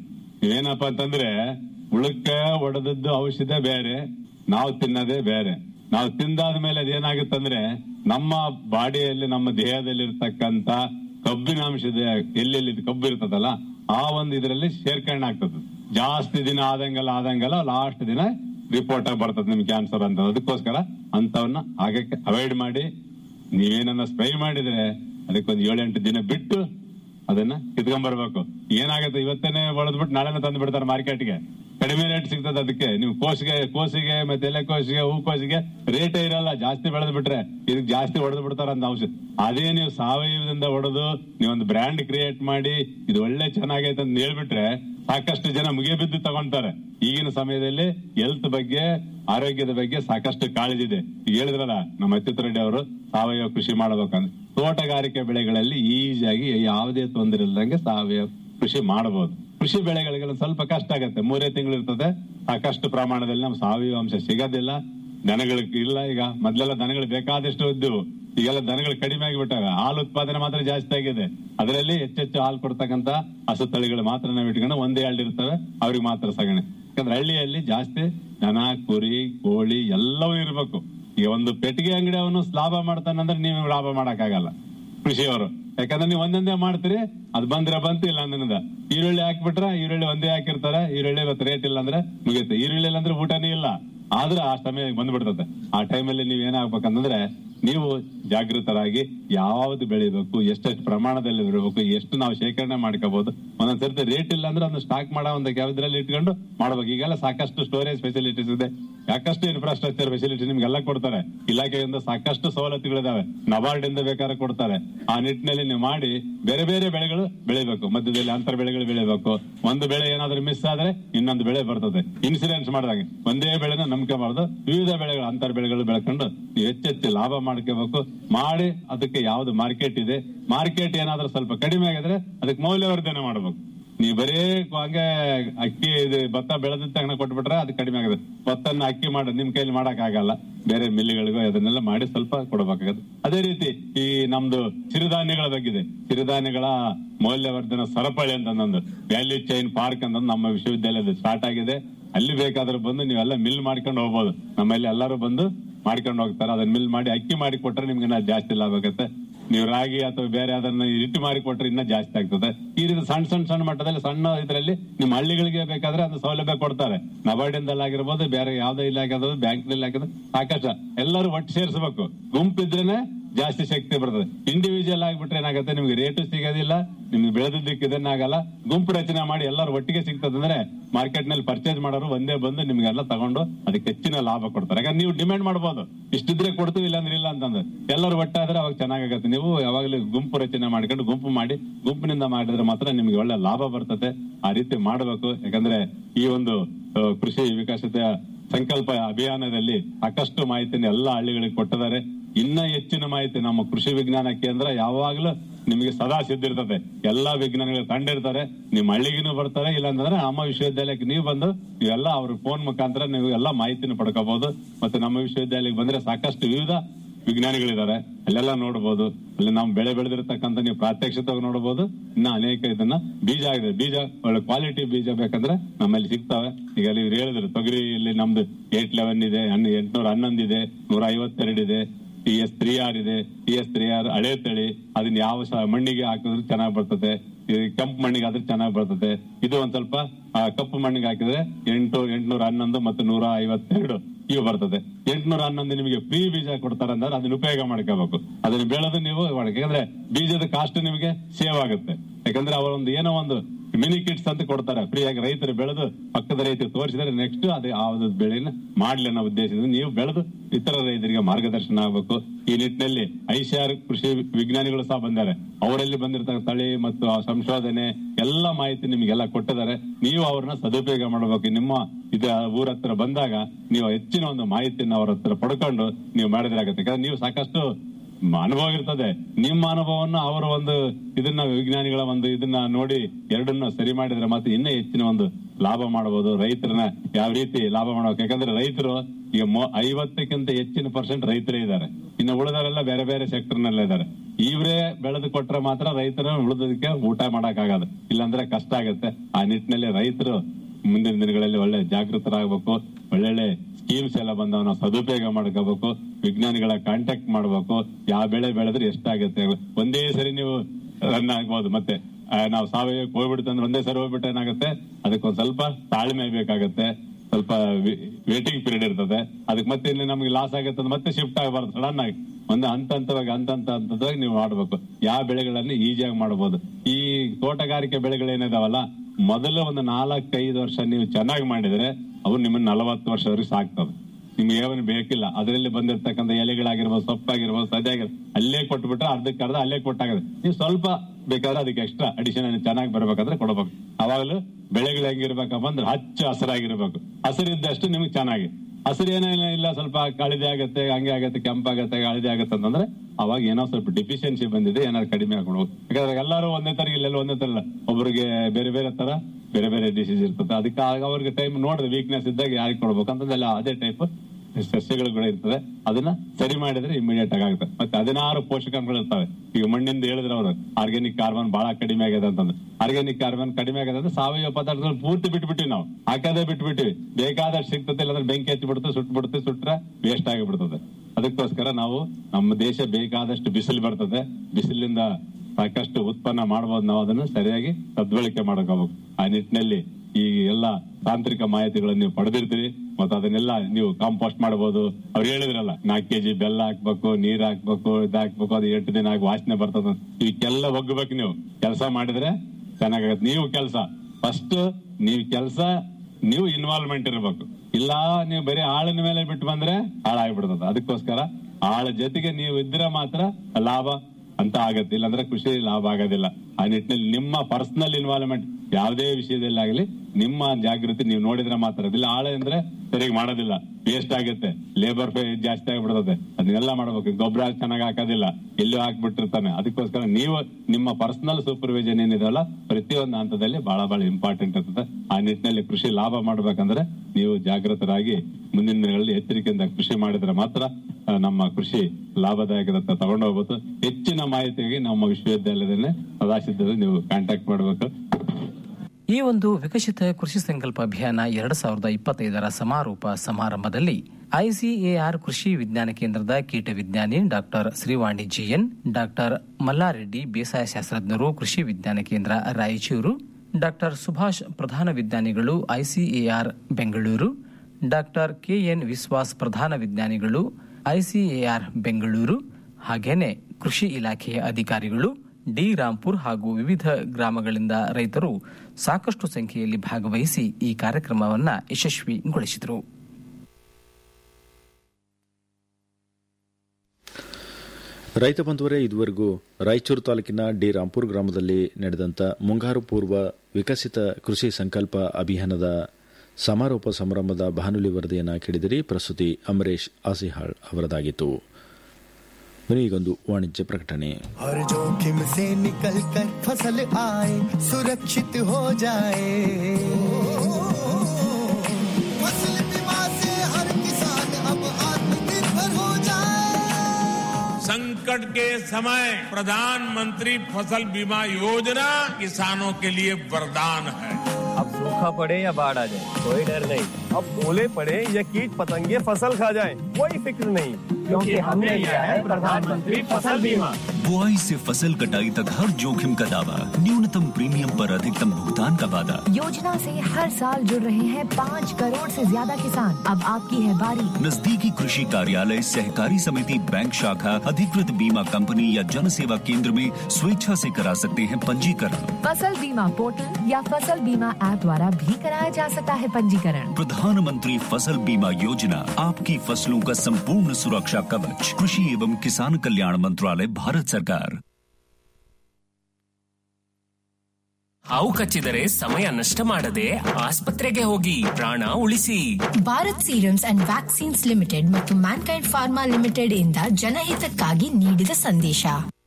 ಏನಪ್ಪಾ ಅಂತಂದ್ರೆ ಉಳಕ್ಕ ಹೊಡೆದದ್ದು ಔಷಧ ಬೇರೆ ನಾವು ತಿನ್ನೋದೇ ಬೇರೆ ನಾವು ತಿಂದಾದ್ಮೇಲೆ ಅದೇನಾಗುತ್ತಂದ್ರೆ ನಮ್ಮ ಬಾಡಿಯಲ್ಲಿ ನಮ್ಮ ದೇಹದಲ್ಲಿ ಇರ್ತಕ್ಕಂತ ಕಬ್ಬಿನಾಂಶದ ಎಲ್ಲೆಲ್ಲಿ ಕಬ್ಬು ಇರ್ತದಲ್ಲ ಆ ಒಂದು ಇದರಲ್ಲಿ ಶೇರ್ಕರಣೆ ಆಗ್ತದೆ ಜಾಸ್ತಿ ದಿನ ಆದಂಗೆಲ್ಲ ಆದಂಗೆಲ್ಲ ಲಾಸ್ಟ್ ದಿನ ರಿಪೋರ್ಟ್ ಆಗಿ ಬರ್ತದೆ ನಿಮ್ಗೆ ಕ್ಯಾನ್ಸರ್ ಅಂತ ಅದಕ್ಕೋಸ್ಕರ ಅಂತವನ್ನ ಆಗಕ್ಕೆ ಅವಾಯ್ಡ್ ಮಾಡಿ ನೀವೇನನ್ನ ಸ್ಪ್ರೈ ಮಾಡಿದ್ರೆ ಅದಕ್ಕೊಂದು ಏಳೆಂಟು ದಿನ ಬಿಟ್ಟು ಅದನ್ನ ಕಿತ್ಕೊಂಡ್ ಬರ್ಬೇಕು ಏನಾಗುತ್ತೆ ಇವತ್ತೇನೆ ಹೊಡೆದ್ಬಿಟ್ಟು ನಾಳೆನೆ ತಂದು ಬಿಡ್ತಾರೆ ಮಾರ್ಕೆಟ್ಗೆ ಕಡಿಮೆ ರೇಟ್ ಸಿಗ್ತದೆ ಅದಕ್ಕೆ ನೀವು ಕೋಸಿಗೆ ಕೋಸಿಗೆ ಮತ್ತೆ ಎಲೆಕೋಸಿಗೆ ಹೂಕೋಸಿಗೆ ರೇಟೇ ಇರಲ್ಲ ಜಾಸ್ತಿ ಬೆಳೆದ್ ಬಿಟ್ರೆ ಇದಕ್ಕೆ ಜಾಸ್ತಿ ಹೊಡೆದು ಬಿಡ್ತಾರ ಅಂತ ಔಷಧ ಅದೇ ನೀವು ಸಾವಯವದಿಂದ ಹೊಡೆದು ನೀವೊಂದು ಬ್ರ್ಯಾಂಡ್ ಕ್ರಿಯೇಟ್ ಮಾಡಿ ಇದು ಒಳ್ಳೆ ಚೆನ್ನಾಗೈತೆ ಅಂತ ಹೇಳ್ಬಿಟ್ರೆ ಸಾಕಷ್ಟು ಜನ ಮುಗಿಯ ಬಿದ್ದು ತಗೊಂತಾರೆ ಈಗಿನ ಸಮಯದಲ್ಲಿ ಹೆಲ್ತ್ ಬಗ್ಗೆ ಆರೋಗ್ಯದ ಬಗ್ಗೆ ಸಾಕಷ್ಟು ಕಾಳಜಿ ಇದೆ ಈಗ ಹೇಳಿದ್ರಲ್ಲ ನಮ್ಮ ಅಚ್ಯುತ್ ರೆಡ್ಡಿ ಅವರು ಸಾವಯವ ಕೃಷಿ ಮಾಡಬೇಕಂದ್ರೆ ತೋಟಗಾರಿಕೆ ಬೆಳೆಗಳಲ್ಲಿ ಈಸಿಯಾಗಿ ಯಾವುದೇ ತೊಂದರೆ ಇಲ್ಲದಂಗೆ ಸಾವಯವ ಕೃಷಿ ಮಾಡಬಹುದು ಕೃಷಿ ಬೆಳೆಗಳಿಗೆ ಸ್ವಲ್ಪ ಕಷ್ಟ ಆಗತ್ತೆ ಮೂರೇ ತಿಂಗಳು ಇರ್ತದೆ ಸಾಕಷ್ಟು ಪ್ರಮಾಣದಲ್ಲಿ ನಮ್ಗೆ ಸಾವಯವ ಅಂಶ ಸಿಗೋದಿಲ್ಲ ದನಗಳಿಗೆ ಇಲ್ಲ ಈಗ ಮೊದ್ಲೆಲ್ಲ ದನಗಳು ಬೇಕಾದಷ್ಟು ಇದ್ದವು ಈಗೆಲ್ಲ ದನಗಳು ಕಡಿಮೆ ಆಗಿಬಿಟ್ಟಾಗ ಹಾಲು ಉತ್ಪಾದನೆ ಮಾತ್ರ ಜಾಸ್ತಿ ಆಗಿದೆ ಅದರಲ್ಲಿ ಹೆಚ್ಚೆಚ್ಚು ಹಾಲು ಕೊಡ್ತಕ್ಕಂತ ಹಸು ತಳಿಗಳು ಮಾತ್ರ ನಾವು ಇಟ್ಕೊಂಡು ಒಂದೇ ಹಳ್ಳಿ ಇರ್ತವೆ ಅವ್ರಿಗೆ ಮಾತ್ರ ಸಗಣಿ ಯಾಕಂದ್ರೆ ಹಳ್ಳಿಯಲ್ಲಿ ಜಾಸ್ತಿ ದನ ಕುರಿ ಕೋಳಿ ಎಲ್ಲವೂ ಇರಬೇಕು ಈಗ ಒಂದು ಪೆಟ್ಟಿಗೆ ಅಂಗಡಿ ಅವನು ಲಾಭ ಮಾಡ್ತಾನಂದ್ರೆ ನೀವು ಲಾಭ ಮಾಡಕ್ಕಾಗಲ್ಲ ಕೃಷಿಯವರು ಯಾಕಂದ್ರೆ ನೀವು ಒಂದೊಂದೇ ಮಾಡ್ತೀರಿ ಅದ್ ಬಂದ್ರೆ ಬಂತು ಇಲ್ಲ ಅಂದ್ರೆ ಈರುಳ್ಳಿ ಹಾಕ್ಬಿಟ್ರೆ ಈರುಳ್ಳಿ ಒಂದೇ ಹಾಕಿರ್ತಾರೆ ಈರುಳ್ಳಿ ಇವತ್ತು ರೇಟ್ ಇಲ್ಲ ಅಂದ್ರೆ ಮುಗಿಯುತ್ತೆ ಈರುಳ್ಳಿ ಇಲ್ಲ ಅಂದ್ರೆ ಊಟನೇ ಇಲ್ಲ ಆದ್ರೆ ಆ ಸಮಯ ಬಂದ್ಬಿಡ್ತದೆ ಆ ಟೈಮಲ್ಲಿ ನೀವ್ ಏನಾಗ್ಬೇಕಂತಂದ್ರೆ ನೀವು ಜಾಗೃತರಾಗಿ ಯಾವ್ದು ಬೆಳಿಬೇಕು ಎಷ್ಟೆಷ್ಟು ಪ್ರಮಾಣದಲ್ಲಿ ಇರಬೇಕು ಎಷ್ಟು ನಾವು ಶೇಖರಣೆ ಮಾಡ್ಕೋಬಹುದು ಒಂದೊಂದ್ಸರ್ತಿ ರೇಟ್ ಇಲ್ಲ ಅಂದ್ರೆ ಅದನ್ನ ಸ್ಟಾಕ್ ಮಾಡೋ ಒಂದು ಯಾವ್ದ್ರಲ್ಲಿ ಇಟ್ಕೊಂಡು ಮಾಡ್ಬೇಕು ಈಗೆಲ್ಲ ಸಾಕಷ್ಟು ಸ್ಟೋರೇಜ್ ಫೆಸಿಲಿಟೀಸ್ ಇದೆ ಸಾಕಷ್ಟು ಇನ್ಫ್ರಾಸ್ಟ್ರಕ್ಚರ್ ಫೆಸಿಲಿಟಿ ನಿಮ್ಗೆಲ್ಲ ಕೊಡ್ತಾರೆ ಇಲಾಖೆಯಿಂದ ಸಾಕಷ್ಟು ಸವಲತ್ತುಗಳಿದಾವೆ ನಬಾರ್ಡ್ ಇಂದ ಬೇಕಾದ್ರೆ ಕೊಡ್ತಾರೆ ಆ ನಿಟ್ಟಿನಲ್ಲಿ ನೀವು ಮಾಡಿ ಬೇರೆ ಬೇರೆ ಬೆಳೆಗಳು ಬೆಳಿಬೇಕು ಮಧ್ಯದಲ್ಲಿ ಅಂತರ ಬೆಳೆಗಳು ಬೆಳಿಬೇಕು ಒಂದು ಬೆಳೆ ಏನಾದ್ರೂ ಮಿಸ್ ಆದ್ರೆ ಇನ್ನೊಂದು ಬೆಳೆ ಬರ್ತದೆ ಇನ್ಸೂರೆನ್ಸ್ ಮಾಡಿದಾಗ ಒಂದೇ ಬೆಳೆನ ನಂಬ್ಕೋಬಾರ್ದು ವಿವಿಧ ಬೆಳೆಗಳು ಅಂತರ ಬೆಳೆಗಳು ಬೆಳ್ಕೊಂಡು ನೀವು ಹೆಚ್ಚೆಚ್ಚು ಲಾಭ ಮಾಡ್ಕೋಬೇಕು ಮಾಡಿ ಅದಕ್ಕೆ ಯಾವ್ದು ಮಾರ್ಕೆಟ್ ಇದೆ ಮಾರ್ಕೆಟ್ ಏನಾದ್ರೂ ಸ್ವಲ್ಪ ಕಡಿಮೆ ಆಗಿದ್ರೆ ಅದಕ್ಕೆ ಮೌಲ್ಯವರ್ಧನೆ ಮಾಡಬೇಕು ನೀವು ಬರೀ ಹಂಗೆ ಅಕ್ಕಿ ಇದು ಭತ್ತ ಬೆಳೆದ ತಗೊಂಡ ಕೊಟ್ಬಿಟ್ರೆ ಅದು ಕಡಿಮೆ ಆಗುತ್ತೆ ಭತ್ತನ್ನ ಅಕ್ಕಿ ಮಾಡೋದು ನಿಮ್ ಕೈಲಿ ಮಾಡಕ್ ಆಗಲ್ಲ ಬೇರೆ ಮಿಲ್ಲಿಗಳಿಗೂ ಅದನ್ನೆಲ್ಲ ಮಾಡಿ ಸ್ವಲ್ಪ ಕೊಡಬೇಕಾಗತ್ತೆ ಅದೇ ರೀತಿ ಈ ನಮ್ದು ಸಿರಿಧಾನ್ಯಗಳ ಬಗ್ಗಿದೆ ಸಿರಿಧಾನ್ಯಗಳ ಮೌಲ್ಯವರ್ಧನ ಸರಪಳಿ ಅಂತ ಒಂದು ವ್ಯಾಲ್ಯೂ ಚೈನ್ ಪಾರ್ಕ್ ಅಂತ ನಮ್ಮ ವಿಶ್ವವಿದ್ಯಾಲಯದ ಸ್ಟಾರ್ಟ್ ಆಗಿದೆ ಅಲ್ಲಿ ಬೇಕಾದ್ರೆ ಬಂದು ನೀವೆಲ್ಲ ಮಿಲ್ ಮಾಡ್ಕೊಂಡು ಹೋಗ್ಬೋದು ನಮ್ಮಲ್ಲಿ ಎಲ್ಲರೂ ಬಂದು ಮಾಡ್ಕೊಂಡು ಹೋಗ್ತಾರೆ ಅದನ್ನ ಮಿಲ್ ಮಾಡಿ ಅಕ್ಕಿ ಮಾಡಿ ಕೊಟ್ರೆ ನಿಮ್ಗೆ ಇನ್ನ ಜಾಸ್ತಿ ಲಾಭ ಆಗುತ್ತೆ ನೀವು ರಾಗಿ ಅಥವಾ ಬೇರೆ ಅದನ್ನ ಹಿಟ್ಟು ಮಾರಿ ಕೊಟ್ರೆ ಇನ್ನ ಜಾಸ್ತಿ ಆಗ್ತದೆ ಈ ರೀತಿ ಸಣ್ಣ ಸಣ್ಣ ಸಣ್ಣ ಮಟ್ಟದಲ್ಲಿ ಸಣ್ಣ ಇದರಲ್ಲಿ ನಿಮ್ಮ ಹಳ್ಳಿಗಳಿಗೆ ಬೇಕಾದ್ರೆ ಅದು ಸೌಲಭ್ಯ ಕೊಡ್ತಾರೆ ನಬಾರ್ಡಿಂದಲ್ಲಿ ಆಗಿರ್ಬೋದು ಬೇರೆ ಯಾವ್ದೋ ಇಲಾಖೆ ಆಗೋದು ಬ್ಯಾಂಕ್ ಆಗಿರೋದು ಸಾಕಷ್ಟು ಎಲ್ಲರೂ ಒಟ್ಟು ಸೇರಿಸಬೇಕು ಗುಂಪಿದ್ರೇನೆ ಜಾಸ್ತಿ ಶಕ್ತಿ ಬರ್ತದೆ ಇಂಡಿವಿಜುವಲ್ ಆಗ್ಬಿಟ್ರೆ ಏನಾಗುತ್ತೆ ನಿಮ್ಗೆ ರೇಟು ಸಿಗೋದಿಲ್ಲ ನಿಮ್ಗೆ ಬೆಳೆದಿದ್ದಕ್ಕೆ ಇದನ್ನಾಗಲ್ಲ ಗುಂಪು ರಚನೆ ಮಾಡಿ ಎಲ್ಲರೂ ಒಟ್ಟಿಗೆ ಸಿಗ್ತದಂದ್ರೆ ಮಾರ್ಕೆಟ್ ನಲ್ಲಿ ಪರ್ಚೇಸ್ ಮಾಡೋರು ಒಂದೇ ಬಂದು ನಿಮ್ಗೆಲ್ಲ ತಗೊಂಡು ಅದಕ್ಕೆ ಹೆಚ್ಚಿನ ಲಾಭ ಕೊಡ್ತಾರೆ ಯಾಕಂದ್ರೆ ನೀವು ಡಿಮ್ಯಾಂಡ್ ಮಾಡ್ಬೋದು ಇಷ್ಟಿದ್ರೆ ಕೊಡ್ತೀವಿ ಇಲ್ಲ ಅಂದ್ರೆ ಇಲ್ಲ ಅಂತಂದ್ರೆ ಎಲ್ಲರೂ ಒಟ್ಟಾದ್ರೆ ಅವಾಗ ಚೆನ್ನಾಗತ್ತೆ ನೀವು ಯಾವಾಗಲೂ ಗುಂಪು ರಚನೆ ಮಾಡ್ಕೊಂಡು ಗುಂಪು ಮಾಡಿ ಗುಂಪಿನಿಂದ ಮಾಡಿದ್ರೆ ಮಾತ್ರ ನಿಮ್ಗೆ ಒಳ್ಳೆ ಲಾಭ ಬರ್ತದೆ ಆ ರೀತಿ ಮಾಡಬೇಕು ಯಾಕಂದ್ರೆ ಈ ಒಂದು ಆ, ಕೃಷಿ ವಿಕಾಸತೆಯ ಸಂಕಲ್ಪ ಅಭಿಯಾನದಲ್ಲಿ ಸಾಕಷ್ಟು ಮಾಹಿತಿನ ಎಲ್ಲ ಹಳ್ಳಿಗಳಿಗೆ ಕೊಟ್ಟಿದ್ದಾರೆ ಇನ್ನ ಹೆಚ್ಚಿನ ಮಾಹಿತಿ ನಮ್ಮ ಕೃಷಿ ವಿಜ್ಞಾನ ಕೇಂದ್ರ ಯಾವಾಗಲೂ ನಿಮಗೆ ಸದಾ ಸಿದ್ಧಿರ್ತದೆ ಎಲ್ಲಾ ವಿಜ್ಞಾನಿಗಳು ಕಂಡಿರ್ತಾರೆ ನಿಮ್ಮ ಹಳ್ಳಿಗೂ ಬರ್ತಾರೆ ಇಲ್ಲಾಂದ್ರೆ ನಮ್ಮ ವಿಶ್ವವಿದ್ಯಾಲಯಕ್ಕೆ ನೀವು ಬಂದು ನೀವೆಲ್ಲ ಅವ್ರ ಫೋನ್ ಮುಖಾಂತರ ನೀವು ಎಲ್ಲ ಮಾಹಿತಿನ ಪಡ್ಕೋಬಹುದು ಮತ್ತೆ ನಮ್ಮ ವಿಶ್ವವಿದ್ಯಾಲಯಕ್ಕೆ ಬಂದ್ರೆ ಸಾಕಷ್ಟು ವಿವಿಧ ವಿಜ್ಞಾನಿಗಳಿದ್ದಾರೆ ಅಲ್ಲೆಲ್ಲ ನೋಡಬಹುದು ಅಲ್ಲಿ ನಾವು ಬೆಳೆ ಬೆಳೆದಿರ್ತಕ್ಕಂಥ ನೀವು ಪ್ರಾತ್ಯಕ್ಷಿತ ನೋಡಬಹುದು ಇನ್ನ ಅನೇಕ ಇದನ್ನ ಬೀಜ ಆಗಿದೆ ಬೀಜ ಒಳ್ಳೆ ಕ್ವಾಲಿಟಿ ಬೀಜ ಬೇಕಂದ್ರೆ ನಮ್ಮಲ್ಲಿ ಸಿಗ್ತವೆ ಈಗ ಅಲ್ಲಿ ಇವ್ರು ಹೇಳಿದ್ರು ತೊಗರಿಯಲ್ಲಿ ನಮ್ದು ಏಟ್ ಲೆವೆನ್ ಇದೆ ಹಣ್ಣು ಎಂಟ್ನೂರ ಹನ್ನೊಂದು ಇದೆ ನೂರ ಐವತ್ತೆರಡು ಇದೆ ಟಿ ಎಸ್ ತ್ರೀ ಆರ್ ಇದೆ ಟಿ ಎಸ್ ತ್ರೀ ಆರ್ ಹಳೆ ತಳಿ ಅದನ್ನ ಯಾವ ಸ- ಮಣ್ಣಿಗೆ ಹಾಕಿದ್ರೆ ಚೆನ್ನಾಗಿ ಬರ್ತದೆ ಈ ಕೆಂಪು ಮಣ್ಣಿಗೆ ಆದ್ರೆ ಚೆನ್ನಾಗಿ ಬರ್ತದೆ ಇದು ಒಂದ್ ಸ್ವಲ್ಪ ಆ, ಕಪ್ಪು ಮಣ್ಣಿಗೆ ಹಾಕಿದ್ರೆ ಎಂಟು ಎಂಟ್ನೂರ ಹನ್ನೊಂದು ಮತ್ತು ನೂರ ಐವತ್ತೆರಡು ಇವು ಬರ್ತದೆ ಎಂಟ್ನೂರ ಹನ್ನೊಂದು ನಿಮಗೆ ಫ್ರೀ ಬೀಜ ಕೊಡ್ತಾರೆ ಅಂದ್ರೆ ಅದನ್ನ ಉಪಯೋಗ ಮಾಡ್ಕೋಬೇಕು ಅದನ್ನ ಬೆಳೆದು ನೀವು ಮಾಡ್ಕೊ. ಯಾಕಂದ್ರೆ ಬೀಜದ ಕಾಸ್ಟ್ ನಿಮಗೆ ಸೇವ್ ಆಗುತ್ತೆ ಯಾಕಂದ್ರೆ ಅವರ ಒಂದು ಏನೋ ಒಂದು ಮಿನಿ ಕಿಟ್ಸ್ ಅಂತ ಕೊಡ್ತಾರೆ ಫ್ರೀ ಆಗಿ ರೈತರು ಬೆಳೆದು ಪಕ್ಕದ ರೈತರು ತೋರಿಸಿದ್ರೆ ನೆಕ್ಸ್ಟ್ ಅದೇ ಆ ಒಂದು ಬೆಳೆನ ಮಾಡ್ಲಿ ಅನ್ನೋ ಉದ್ದೇಶದಿಂದ ನೀವು ಬೆಳೆದು ಇತರ ರೈತರಿಗೆ ಮಾರ್ಗದರ್ಶನ ಆಗಬೇಕು ಈ ನಿಟ್ಟಿನಲ್ಲಿ ಐಸಿಆರ್ ಕೃಷಿ ವಿಜ್ಞಾನಿಗಳು ಸಹ ಬಂದಾರೆ ಅವರಲ್ಲಿ ಬಂದಿರತಕ್ಕ ತಳಿ ಮತ್ತು ಆ ಸಂಶೋಧನೆ ಎಲ್ಲ ಮಾಹಿತಿ ನಿಮಗೆಲ್ಲ ಕೊಟ್ಟಿದ್ದಾರೆ ನೀವು ಅವ್ರನ್ನ ಸದುಪಯೋಗ ಮಾಡಬೇಕು ನಿಮ್ಮ ಇದ ಊರ ಹತ್ರ ಬಂದಾಗ ನೀವು ಹೆಚ್ಚಿನ ಒಂದು ಮಾಹಿತಿಯನ್ನು ಅವ್ರ ಹತ್ರ ಪಡ್ಕೊಂಡು ನೀವು ಮಾಡಿದ್ರಾಗತ್ತೆ ಯಾಕಂದ್ರೆ ನೀವು ಸಾಕಷ್ಟು ಅನುಭವ ಇರ್ತದೆ ನಿಮ್ಮ ಅನುಭವವನ್ನು ಅವರ ಒಂದು ಇದನ್ನ ವಿಜ್ಞಾನಿಗಳ ಒಂದು ಇದನ್ನ ನೋಡಿ ಎರಡನ್ನ ಸರಿ ಮಾಡಿದ್ರೆ ಮತ್ತೆ ಇನ್ನೂ ಹೆಚ್ಚಿನ ಒಂದು ಲಾಭ ಮಾಡಬಹುದು ರೈತರನ್ನ ಯಾವ ರೀತಿ ಲಾಭ ಮಾಡಬೇಕು ಯಾಕಂದ್ರೆ ರೈತರು ಈಗ ಮೊ- ಐವತ್ತಕ್ಕಿಂತ ಹೆಚ್ಚಿನ ಪರ್ಸೆಂಟ್ ರೈತರೇ ಇದ್ದಾರೆ ಇನ್ನು ಉಳಿದವರೆಲ್ಲ ಬೇರೆ ಬೇರೆ ಸೆಕ್ಟರ್ ನಲ್ಲೇ ಇದ್ದಾರೆ ಇವರೇ ಬೆಳೆದು ಕೊಟ್ರೆ ಮಾತ್ರ ರೈತರು ಉಳಿದದಕ್ಕೆ ಊಟ ಮಾಡಕ್ ಆಗದು ಇಲ್ಲಾಂದ್ರೆ ಕಷ್ಟ ಆಗುತ್ತೆ ಆ ನಿಟ್ಟಿನಲ್ಲಿ ರೈತರು ಮುಂದಿನ ದಿನಗಳಲ್ಲಿ ಒಳ್ಳೆ ಜಾಗೃತರಾಗಬೇಕು ಒಳ್ಳೊಳ್ಳೆ ಸ್ಕೀಮ್ಸ್ ಎಲ್ಲ ಬಂದವ ನಾವು ಸದುಪಯೋಗ ಮಾಡ್ಕೋಬೇಕು ವಿಜ್ಞಾನಿಗಳ ಕಾಂಟ್ಯಾಕ್ಟ್ ಮಾಡ್ಬೇಕು ಯಾವ ಬೆಳೆ ಬೆಳೆದ್ರೆ ಎಷ್ಟಾಗುತ್ತೆ ಒಂದೇ ಸರಿ ನೀವು ರನ್ ಆಗ್ಬೋದು ಮತ್ತೆ ಆ, ನಾವು ಸಾವಯವಕ್ಕೆ ಹೋಗ್ಬಿಡ್ತು ಅಂದ್ರೆ ಒಂದೇ ಸರಿ ಹೋಗ್ಬಿಟ್ಟು ಏನಾಗುತ್ತೆ ಅದಕ್ಕೊಂದ್ ಸ್ವಲ್ಪ ತಾಳ್ಮೆ ಬೇಕಾಗತ್ತೆ ಸ್ವಲ್ಪ ವೇಟಿಂಗ್ ಪೀರಿಯಡ್ ಇರ್ತದೆ ಅದಕ್ಕೆ ಮತ್ತೆ ಇಲ್ಲಿ ನಮ್ಗೆ ಲಾಸ್ ಆಗುತ್ತೆ ಅಂದ್ರೆ ಮತ್ತೆ ಶಿಫ್ಟ್ ಆಗಬಾರ್ದು ಸಡನ್ ಆಗಿ ಒಂದು ಹಂತ ಹಂತವಾಗಿ ಹಂತ ಹಂತ ಹಂತವಾಗಿ ನೀವು ಮಾಡಬೇಕು ಯಾವ ಬೆಳೆಗಳನ್ನು ಈಸಿಯಾಗಿ ಮಾಡಬಹುದು ಈ ತೋಟಗಾರಿಕೆ ಬೆಳೆಗಳೇನಿದಾವಲ್ಲ ಮೊದಲು ಒಂದು ನಾಲ್ಕೈದು ವರ್ಷ ನೀವು ಚೆನ್ನಾಗಿ ಮಾಡಿದ್ರೆ ಅವು ನಿಮ್ಮನ್ನ ನಲವತ್ತು ವರ್ಷವರೆಗೆ ಸಾಕ್ತವೆ ನಿಮ್ಗೆ ಏನು ಬೇಕಿಲ್ಲ ಅದರಲ್ಲಿ ಬಂದಿರ್ತಕ್ಕಂಥ ಎಲೆಗಳಾಗಿರ್ಬೋದು ಸೊಪ್ಪಾಗಿರ್ಬೋದು ಸದ್ಯ ಆಗಿರ್ಬೋದು ಅಲ್ಲೇ ಕೊಟ್ಬಿಟ್ರೆ ಅರ್ಧಕ್ಕೆ ಅರ್ಧ ಅಲ್ಲೇ ಕೊಟ್ಟಾಗದೆ ನೀವು ಸ್ವಲ್ಪ ಬೇಕಾದ್ರೆ ಅದಕ್ಕೆ ಎಕ್ಸ್ಟ್ರಾ ಅಡಿಷನ್ ಚೆನ್ನಾಗಿ ಬರ್ಬೇಕಾದ್ರೆ ಕೊಡ್ಬೇಕು ಅವಾಗಲೂ ಬೆಳೆಗಳು ಹೆಂಗಿರ್ಬೇಕಪ್ಪ ಅಂದ್ರೆ ಹಚ್ಚ ಹಸಿರಾಗಿರ್ಬೇಕು ಹಸಿರಿದ್ದಷ್ಟು ನಿಮ್ಗೆ ಚೆನ್ನಾಗಿ ಹಸಿರು ಏನೇನು ಇಲ್ಲ ಸ್ವಲ್ಪ ಹಳದಿ ಆಗತ್ತೆ ಹಂಗೆ ಆಗತ್ತೆ ಕೆಂಪಾಗತ್ತೆ ಹಳದಿ ಆಗತ್ತೆ ಅಂತಂದ್ರೆ ಅವಾಗ ಏನೋ ಸ್ವಲ್ಪ ಡಿಫಿಷಿಯನ್ಸಿ ಬಂದಿದೆ ಏನಾದ್ರು ಕಡಿಮೆ ಹಾಕೊಂಡು ಯಾಕಂದ್ರೆ ಎಲ್ಲರೂ ಒಂದೇ ತರ ಇಲ್ಲೆಲ್ಲ ಒಂದೇ ತರ ಇಲ್ಲ ಒಬ್ಬರಿಗೆ ಬೇರೆ ಬೇರೆ ತರ ಬೇರೆ ಬೇರೆ ಡಿಸೀಸ್ ಇರ್ತದೆ ಅದಕ್ಕೆ ಆಗ ಅವ್ರಿಗೆ ಟೈಮ್ ನೋಡಿದ್ರೆ ವೀಕ್ನೆಸ್ ಇದ್ದಾಗ ಯಾರಿಗೆ ಕೊಡ್ಬೇಕು ಅಂತಂದೆಲ್ಲ ಅದೇ ಟೈಪ್ ಸಸ್ಯಗಳು ಕೂಡ ಇರ್ತದೆ ಅದನ್ನ ಸರಿ ಮಾಡಿದ್ರೆ ಇಮಿಡಿಯೇಟ್ ಆಗಿ ಆಗುತ್ತೆ ಮತ್ತೆ ಹದಿನಾರು ಪೋಷಕಾಂಶಗಳು ಇರ್ತವೆ ಈಗ ಮಣ್ಣಿಂದ ಹೇಳಿದ್ರೆ ಅವರು ಆರ್ಗ್ಯಾನಿಕ್ ಕಾರ್ಬನ್ ಬಹಳ ಕಡಿಮೆ ಆಗಿದೆ ಅಂತಂದ್ರೆ ಆರ್ಗ್ಯಾನಿಕ್ ಕಾರ್ಬನ್ ಕಡಿಮೆ ಆಗಿದೆ ಅಂದ್ರೆ ಸಾವಯವ ಪದಾರ್ಥಗಳು ಪೂರ್ತಿ ಬಿಟ್ಬಿಟ್ಟಿವಿ ನಾವು ಹಾಕದೇ ಬಿಟ್ಬಿಟ್ಟಿವಿ ಬೇಕಾದಷ್ಟು ಸಿಗ್ತದೆ ಇಲ್ಲಾಂದ್ರೆ ಬೆಂಕಿ ಹಚ್ಚಿ ಬಿಡುತ್ತೆ ಸುಟ್ಟು ಬಿಡುತ್ತೆ ಸುಟ್ರೆ ವೇಸ್ಟ್ ಆಗಿಬಿಡ್ತದೆ ಅದಕ್ಕೋಸ್ಕರ ನಾವು ನಮ್ಮ ದೇಶ ಬೇಕಾದಷ್ಟು ಬಿಸಿಲು ಬರ್ತದೆ ಬಿಸಿಲಿಂದ ಸಾಕಷ್ಟು ಉತ್ಪನ್ನ ಮಾಡಬಹುದು ನಾವು ಅದನ್ನು ಸರಿಯಾಗಿ ಸದ್ಬಳಕೆ ಮಾಡ್ಕೋಬೇಕು ಆ ನಿಟ್ಟಿನಲ್ಲಿ ಈ ಎಲ್ಲ ತಾಂತ್ರಿಕ ಮಾಹಿತಿಗಳನ್ನು ನೀವು ಪಡೆದಿರ್ತೀರಿ ಮತ್ತೆ ಅದನ್ನೆಲ್ಲ ನೀವು ಕಾಂಪೋಸ್ಟ್ ಮಾಡಬಹುದು ಅವ್ರು ಹೇಳಿದ್ರಲ್ಲ ನಾಲ್ಕು ಕೆಜಿ ಬೆಲ್ಲ ಹಾಕ್ಬೇಕು ನೀರ್ ಹಾಕ್ಬೇಕು ಇದ್ ಹಾಕ್ಬೇಕು ಅದು ಎಂಟು ದಿನ ಆಗಿ ವಾಸನೆ ಬರ್ತದ ಇವಕ್ಕೆಲ್ಲ ಒಗ್ಬೇಕು ನೀವು ಕೆಲಸ ಮಾಡಿದ್ರೆ ಚೆನ್ನಾಗತ್ತೆ ನೀವು ಕೆಲಸ ಫಸ್ಟ್ ನೀವು ಕೆಲಸ ನೀವು ಇನ್ವಾಲ್ವ್ಮೆಂಟ್ ಇರಬೇಕು ಇಲ್ಲ ನೀವು ಬರೀ ಆಳಿನ ಮೇಲೆ ಬಿಟ್ಟು ಬಂದ್ರೆ ಹಾಳಾಗ್ಬಿಡ್ತದ ಅದಕ್ಕೋಸ್ಕರ ಆಳ ಜೊತೆಗೆ ನೀವು ಇದ್ರೆ ಮಾತ್ರ ಲಾಭ ಅಂತ ಆಗತ್ತೆ ಇಲ್ಲಾಂದ್ರೆ ಕೃಷಿ ಲಾಭ ಆಗೋದಿಲ್ಲ ಆ ನಿಟ್ಟಿನಲ್ಲಿ ನಿಮ್ಮ ಪರ್ಸನಲ್ ಇನ್ವಾಲ್ವ್ಮೆಂಟ್ ಯಾವುದೇ ವಿಷಯದಲ್ಲಿ ಆಗಲಿ ನಿಮ್ಮ ಜಾಗೃತಿ ನೀವು ನೋಡಿದ್ರೆ ಮಾತ್ರ ಅದಿಲ್ಲ ಆಳ ಅಂದ್ರೆ ಸರಿಯಾಗಿ ಮಾಡೋದಿಲ್ಲ ವೇಸ್ಟ್ ಆಗುತ್ತೆ ಲೇಬರ್ ಪೇ ಜಾಸ್ತಿ ಆಗಿಬಿಡ್ತದೆ ಅದನ್ನೆಲ್ಲ ಮಾಡ್ಬೇಕು ಗೊಬ್ಬರ ಚೆನ್ನಾಗಿ ಹಾಕೋದಿಲ್ಲ ಎಲ್ಲೂ ಹಾಕ್ಬಿಟ್ಟಿರ್ತಾನೆ ಅದಕ್ಕೋಸ್ಕರ ನೀವು ನಿಮ್ಮ ಪರ್ಸನಲ್ ಸೂಪರ್ವಿಷನ್ ಏನಿದೆಯಲ್ಲ ಪ್ರತಿಯೊಂದು ಹಂತದಲ್ಲಿ ಬಹಳ ಬಹಳ ಇಂಪಾರ್ಟೆಂಟ್ ಇರ್ತದೆ ಆ ನಿಟ್ಟಿನಲ್ಲಿ ಕೃಷಿ ಲಾಭ ಮಾಡ್ಬೇಕಂದ್ರೆ ನೀವು ಜಾಗೃತರಾಗಿ ಮುಂದಿನ ದಿನಗಳಲ್ಲಿ ಎಚ್ಚರಿಕೆಯಿಂದ ಕೃಷಿ ಮಾಡಿದ್ರೆ ಮಾತ್ರ ಆ, ನಮ್ಮ ಕೃಷಿ ಲಾಭದಾಯಕದತ್ತ ತಗೊಂಡು ಹೋಗ್ಬೋದು ಹೆಚ್ಚಿನ ಮಾಹಿತಿಗೆ ನಮ್ಮ ವಿಶ್ವವಿದ್ಯಾಲಯದಲ್ಲೇ ಸದಾಸಿದ್ದಲ್ಲಿ ನೀವು ಕಾಂಟ್ಯಾಕ್ಟ್ ಮಾಡಬೇಕು ಈ ಒಂದು ವಿಕಸಿತ ಕೃಷಿ ಸಂಕಲ್ಪ ಅಭಿಯಾನ ಎರಡ್ ಸಾವಿರದ ಇಪ್ಪತ್ತೈದರ ಸಮಾರೋಪ ಸಮಾರಂಭದಲ್ಲಿ ಐಸಿಎಆರ್ ಕೃಷಿ ವಿಜ್ಞಾನ ಕೇಂದ್ರದ ಕೀಟ ವಿಜ್ಞಾನಿ doctor Shrivani G N doctor Mallareddy ಬೇಸಾಯ ಶಾಸ್ತ್ರಜ್ಞರು ಕೃಷಿ ವಿಜ್ಞಾನ ಕೇಂದ್ರ ರಾಯಚೂರು ಡಾಕ್ಟರ್ ಸುಭಾಷ್ ಪ್ರಧಾನ ವಿಜ್ಞಾನಿಗಳು ICAR Bengaluru doctor K N Vishwas ಪ್ರಧಾನ ವಿಜ್ಞಾನಿಗಳು ಐಸಿಎಆರ್ ಬೆಂಗಳೂರು ಹಾಗೇನೆ ಕೃಷಿ ಇಲಾಖೆಯ ಅಧಿಕಾರಿಗಳು ಡಿ ರಾಂಪುರ್ ಹಾಗೂ ವಿವಿಧ ಗ್ರಾಮಗಳಿಂದ ರೈತರು ಸಾಕಷ್ಟು ಸಂಖ್ಯೆಯಲ್ಲಿ ಭಾಗವಹಿಸಿ ಈ ಕಾರ್ಯಕ್ರಮವನ್ನು ಯಶಸ್ವಿಗೊಳಿಸಿದರು ರೈತ ಬಂಧುವರೇ ಇದುವರೆಗೂ ರಾಯಚೂರು ತಾಲೂಕಿನ ಡಿ ರಾಂಪುರ್ ಗ್ರಾಮದಲ್ಲಿ ನಡೆದಂಥ ಮುಂಗಾರು ಪೂರ್ವ ವಿಕಸಿತ ಕೃಷಿ ಸಂಕಲ್ಪ ಅಭಿಯಾನದ ಸಮಾರೋಪ ಸಮಾರಂಭದ ಬಾನುಲಿ ವರದಿಯನ್ನು ಕೇಳಿದಿರಿ ಪ್ರಸ್ತುತಿ ಅಮರೇಶ್ ಆಸಿಹಾಳ್ ಅವರದಾಗಿತ್ತು ಈಗೊಂದು ವಾಣಿಜ್ಯ ಪ್ರಕಟಣೆ हर जोखिम से निकल कर फसल आए सुरक्षित हो जाए फसल बीमा से हर किसान अब आत्मनिर्भर हो जाए संकट के समय प्रधानमंत्री फसल बीमा योजना किसानों के लिए वरदान है अब सूखा पड़े या बाढ़ आ जाए कोई डर नहीं अब ओले पड़े या कीट पतंगे फसल खा जाए कोई फिक्र नहीं क्योंकि हमने लिया है प्रधानमंत्री फसल बीमा बुआई से फसल कटाई तक हर जोखिम का दावा न्यूनतम प्रीमियम पर अधिकतम भुगतान का वादा योजना से हर साल जुड़ रहे हैं पाँच करोड़ से ज्यादा किसान अब आपकी है बारी नजदीकी कृषि कार्यालय सहकारी समिति बैंक शाखा अधिकृत बीमा कंपनी या जन सेवा केंद्र में स्वेच्छा से करा सकते हैं पंजीकरण फसल बीमा पोर्टल या फसल बीमा ऐप द्वारा भी कराया जा सकता है पंजीकरण प्रधानमंत्री फसल बीमा योजना आपकी फसलों का संपूर्ण सुरक्षा कवच कृषि एवं किसान कल्याण मंत्रालय भारत सरकार ಹಾವು ಕಚ್ಚಿದರೆ ಸಮಯ ನಷ್ಟ ಮಾಡದೆ ಆಸ್ಪತ್ರೆಗೆ ಹೋಗಿ ಪ್ರಾಣ ಉಳಿಸಿ Bharat serums and vaccines limited ಮತ್ತು ಮ್ಯಾನ್ಕೈಂಡ್ ಫಾರ್ಮಾ ಲಿಮಿಟೆಡ್ ಇಂದ ಜನಹಿತಕ್ಕಾಗಿ ನೀಡಿದ ಸಂದೇಶ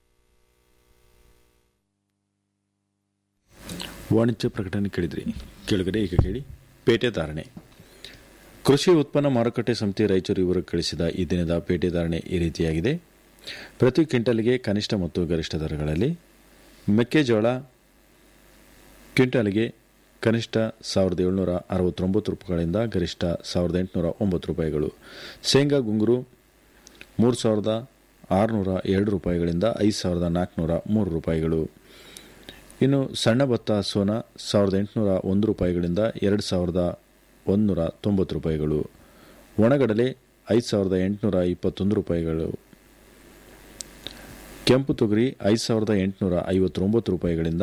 ವಾಣಿಜ್ಯ ಪ್ರಕಟಣೆ ಕೇಳಿದ್ರಿ ಕೆಳಗಡೆ ಈಗ ಕೇಳಿ ಪೇಟೆ ಧಾರಣೆ ಕೃಷಿ ಉತ್ಪನ್ನ ಮಾರುಕಟ್ಟೆ ಸಮಿತಿ ರಾಯಚೂರು ಇವರು ಕಳಿಸಿದ ಈ ದಿನದ ಪೇಟೆ ಧಾರಣೆ ಈ ರೀತಿಯಾಗಿದೆ ಪ್ರತಿ ಕ್ವಿಂಟಲ್ಗೆ ಕನಿಷ್ಠ ಮತ್ತು ಗರಿಷ್ಠ ದರಗಳಲ್ಲಿ ಮೆಕ್ಕೆಜೋಳ ಕ್ವಿಂಟಲ್ಗೆ ಕನಿಷ್ಠ ಸಾವಿರದ ಏಳ್ನೂರ ಅರವತ್ತೊಂಬತ್ತು ರೂಪಾಯಿಗಳಿಂದ ಗರಿಷ್ಠ ಸಾವಿರದ ಎಂಟುನೂರ ಒಂಬತ್ತು ರೂಪಾಯಿಗಳು ಶೇಂಗಾ ಗುಂಗುರು ಮೂರು ಸಾವಿರದ ಆರುನೂರ ಎರಡು ರೂಪಾಯಿಗಳಿಂದ ಐದು ಸಾವಿರದ ನಾಲ್ಕುನೂರ ಮೂರು ರೂಪಾಯಿಗಳು ಇನ್ನು ಸಣ್ಣ ಭತ್ತ ಸೋನ ಸಾವಿರದ ಎಂಟುನೂರ ಒಂದು ರೂಪಾಯಿಗಳಿಂದ ಎರಡು ಸಾವಿರದ ಒಂದುನೂರ ತೊಂಬತ್ತು ರೂಪಾಯಿಗಳು ಒಣಗಡಲೆ ಐದು ಸಾವಿರದ ಎಂಟುನೂರ ಇಪ್ಪತ್ತೊಂದು ರೂಪಾಯಿಗಳು ಕೆಂಪು ತೊಗರಿ ಐದು ಸಾವಿರದ ಎಂಟುನೂರ ಐವತ್ತೊಂಬತ್ತು ರೂಪಾಯಿಗಳಿಂದ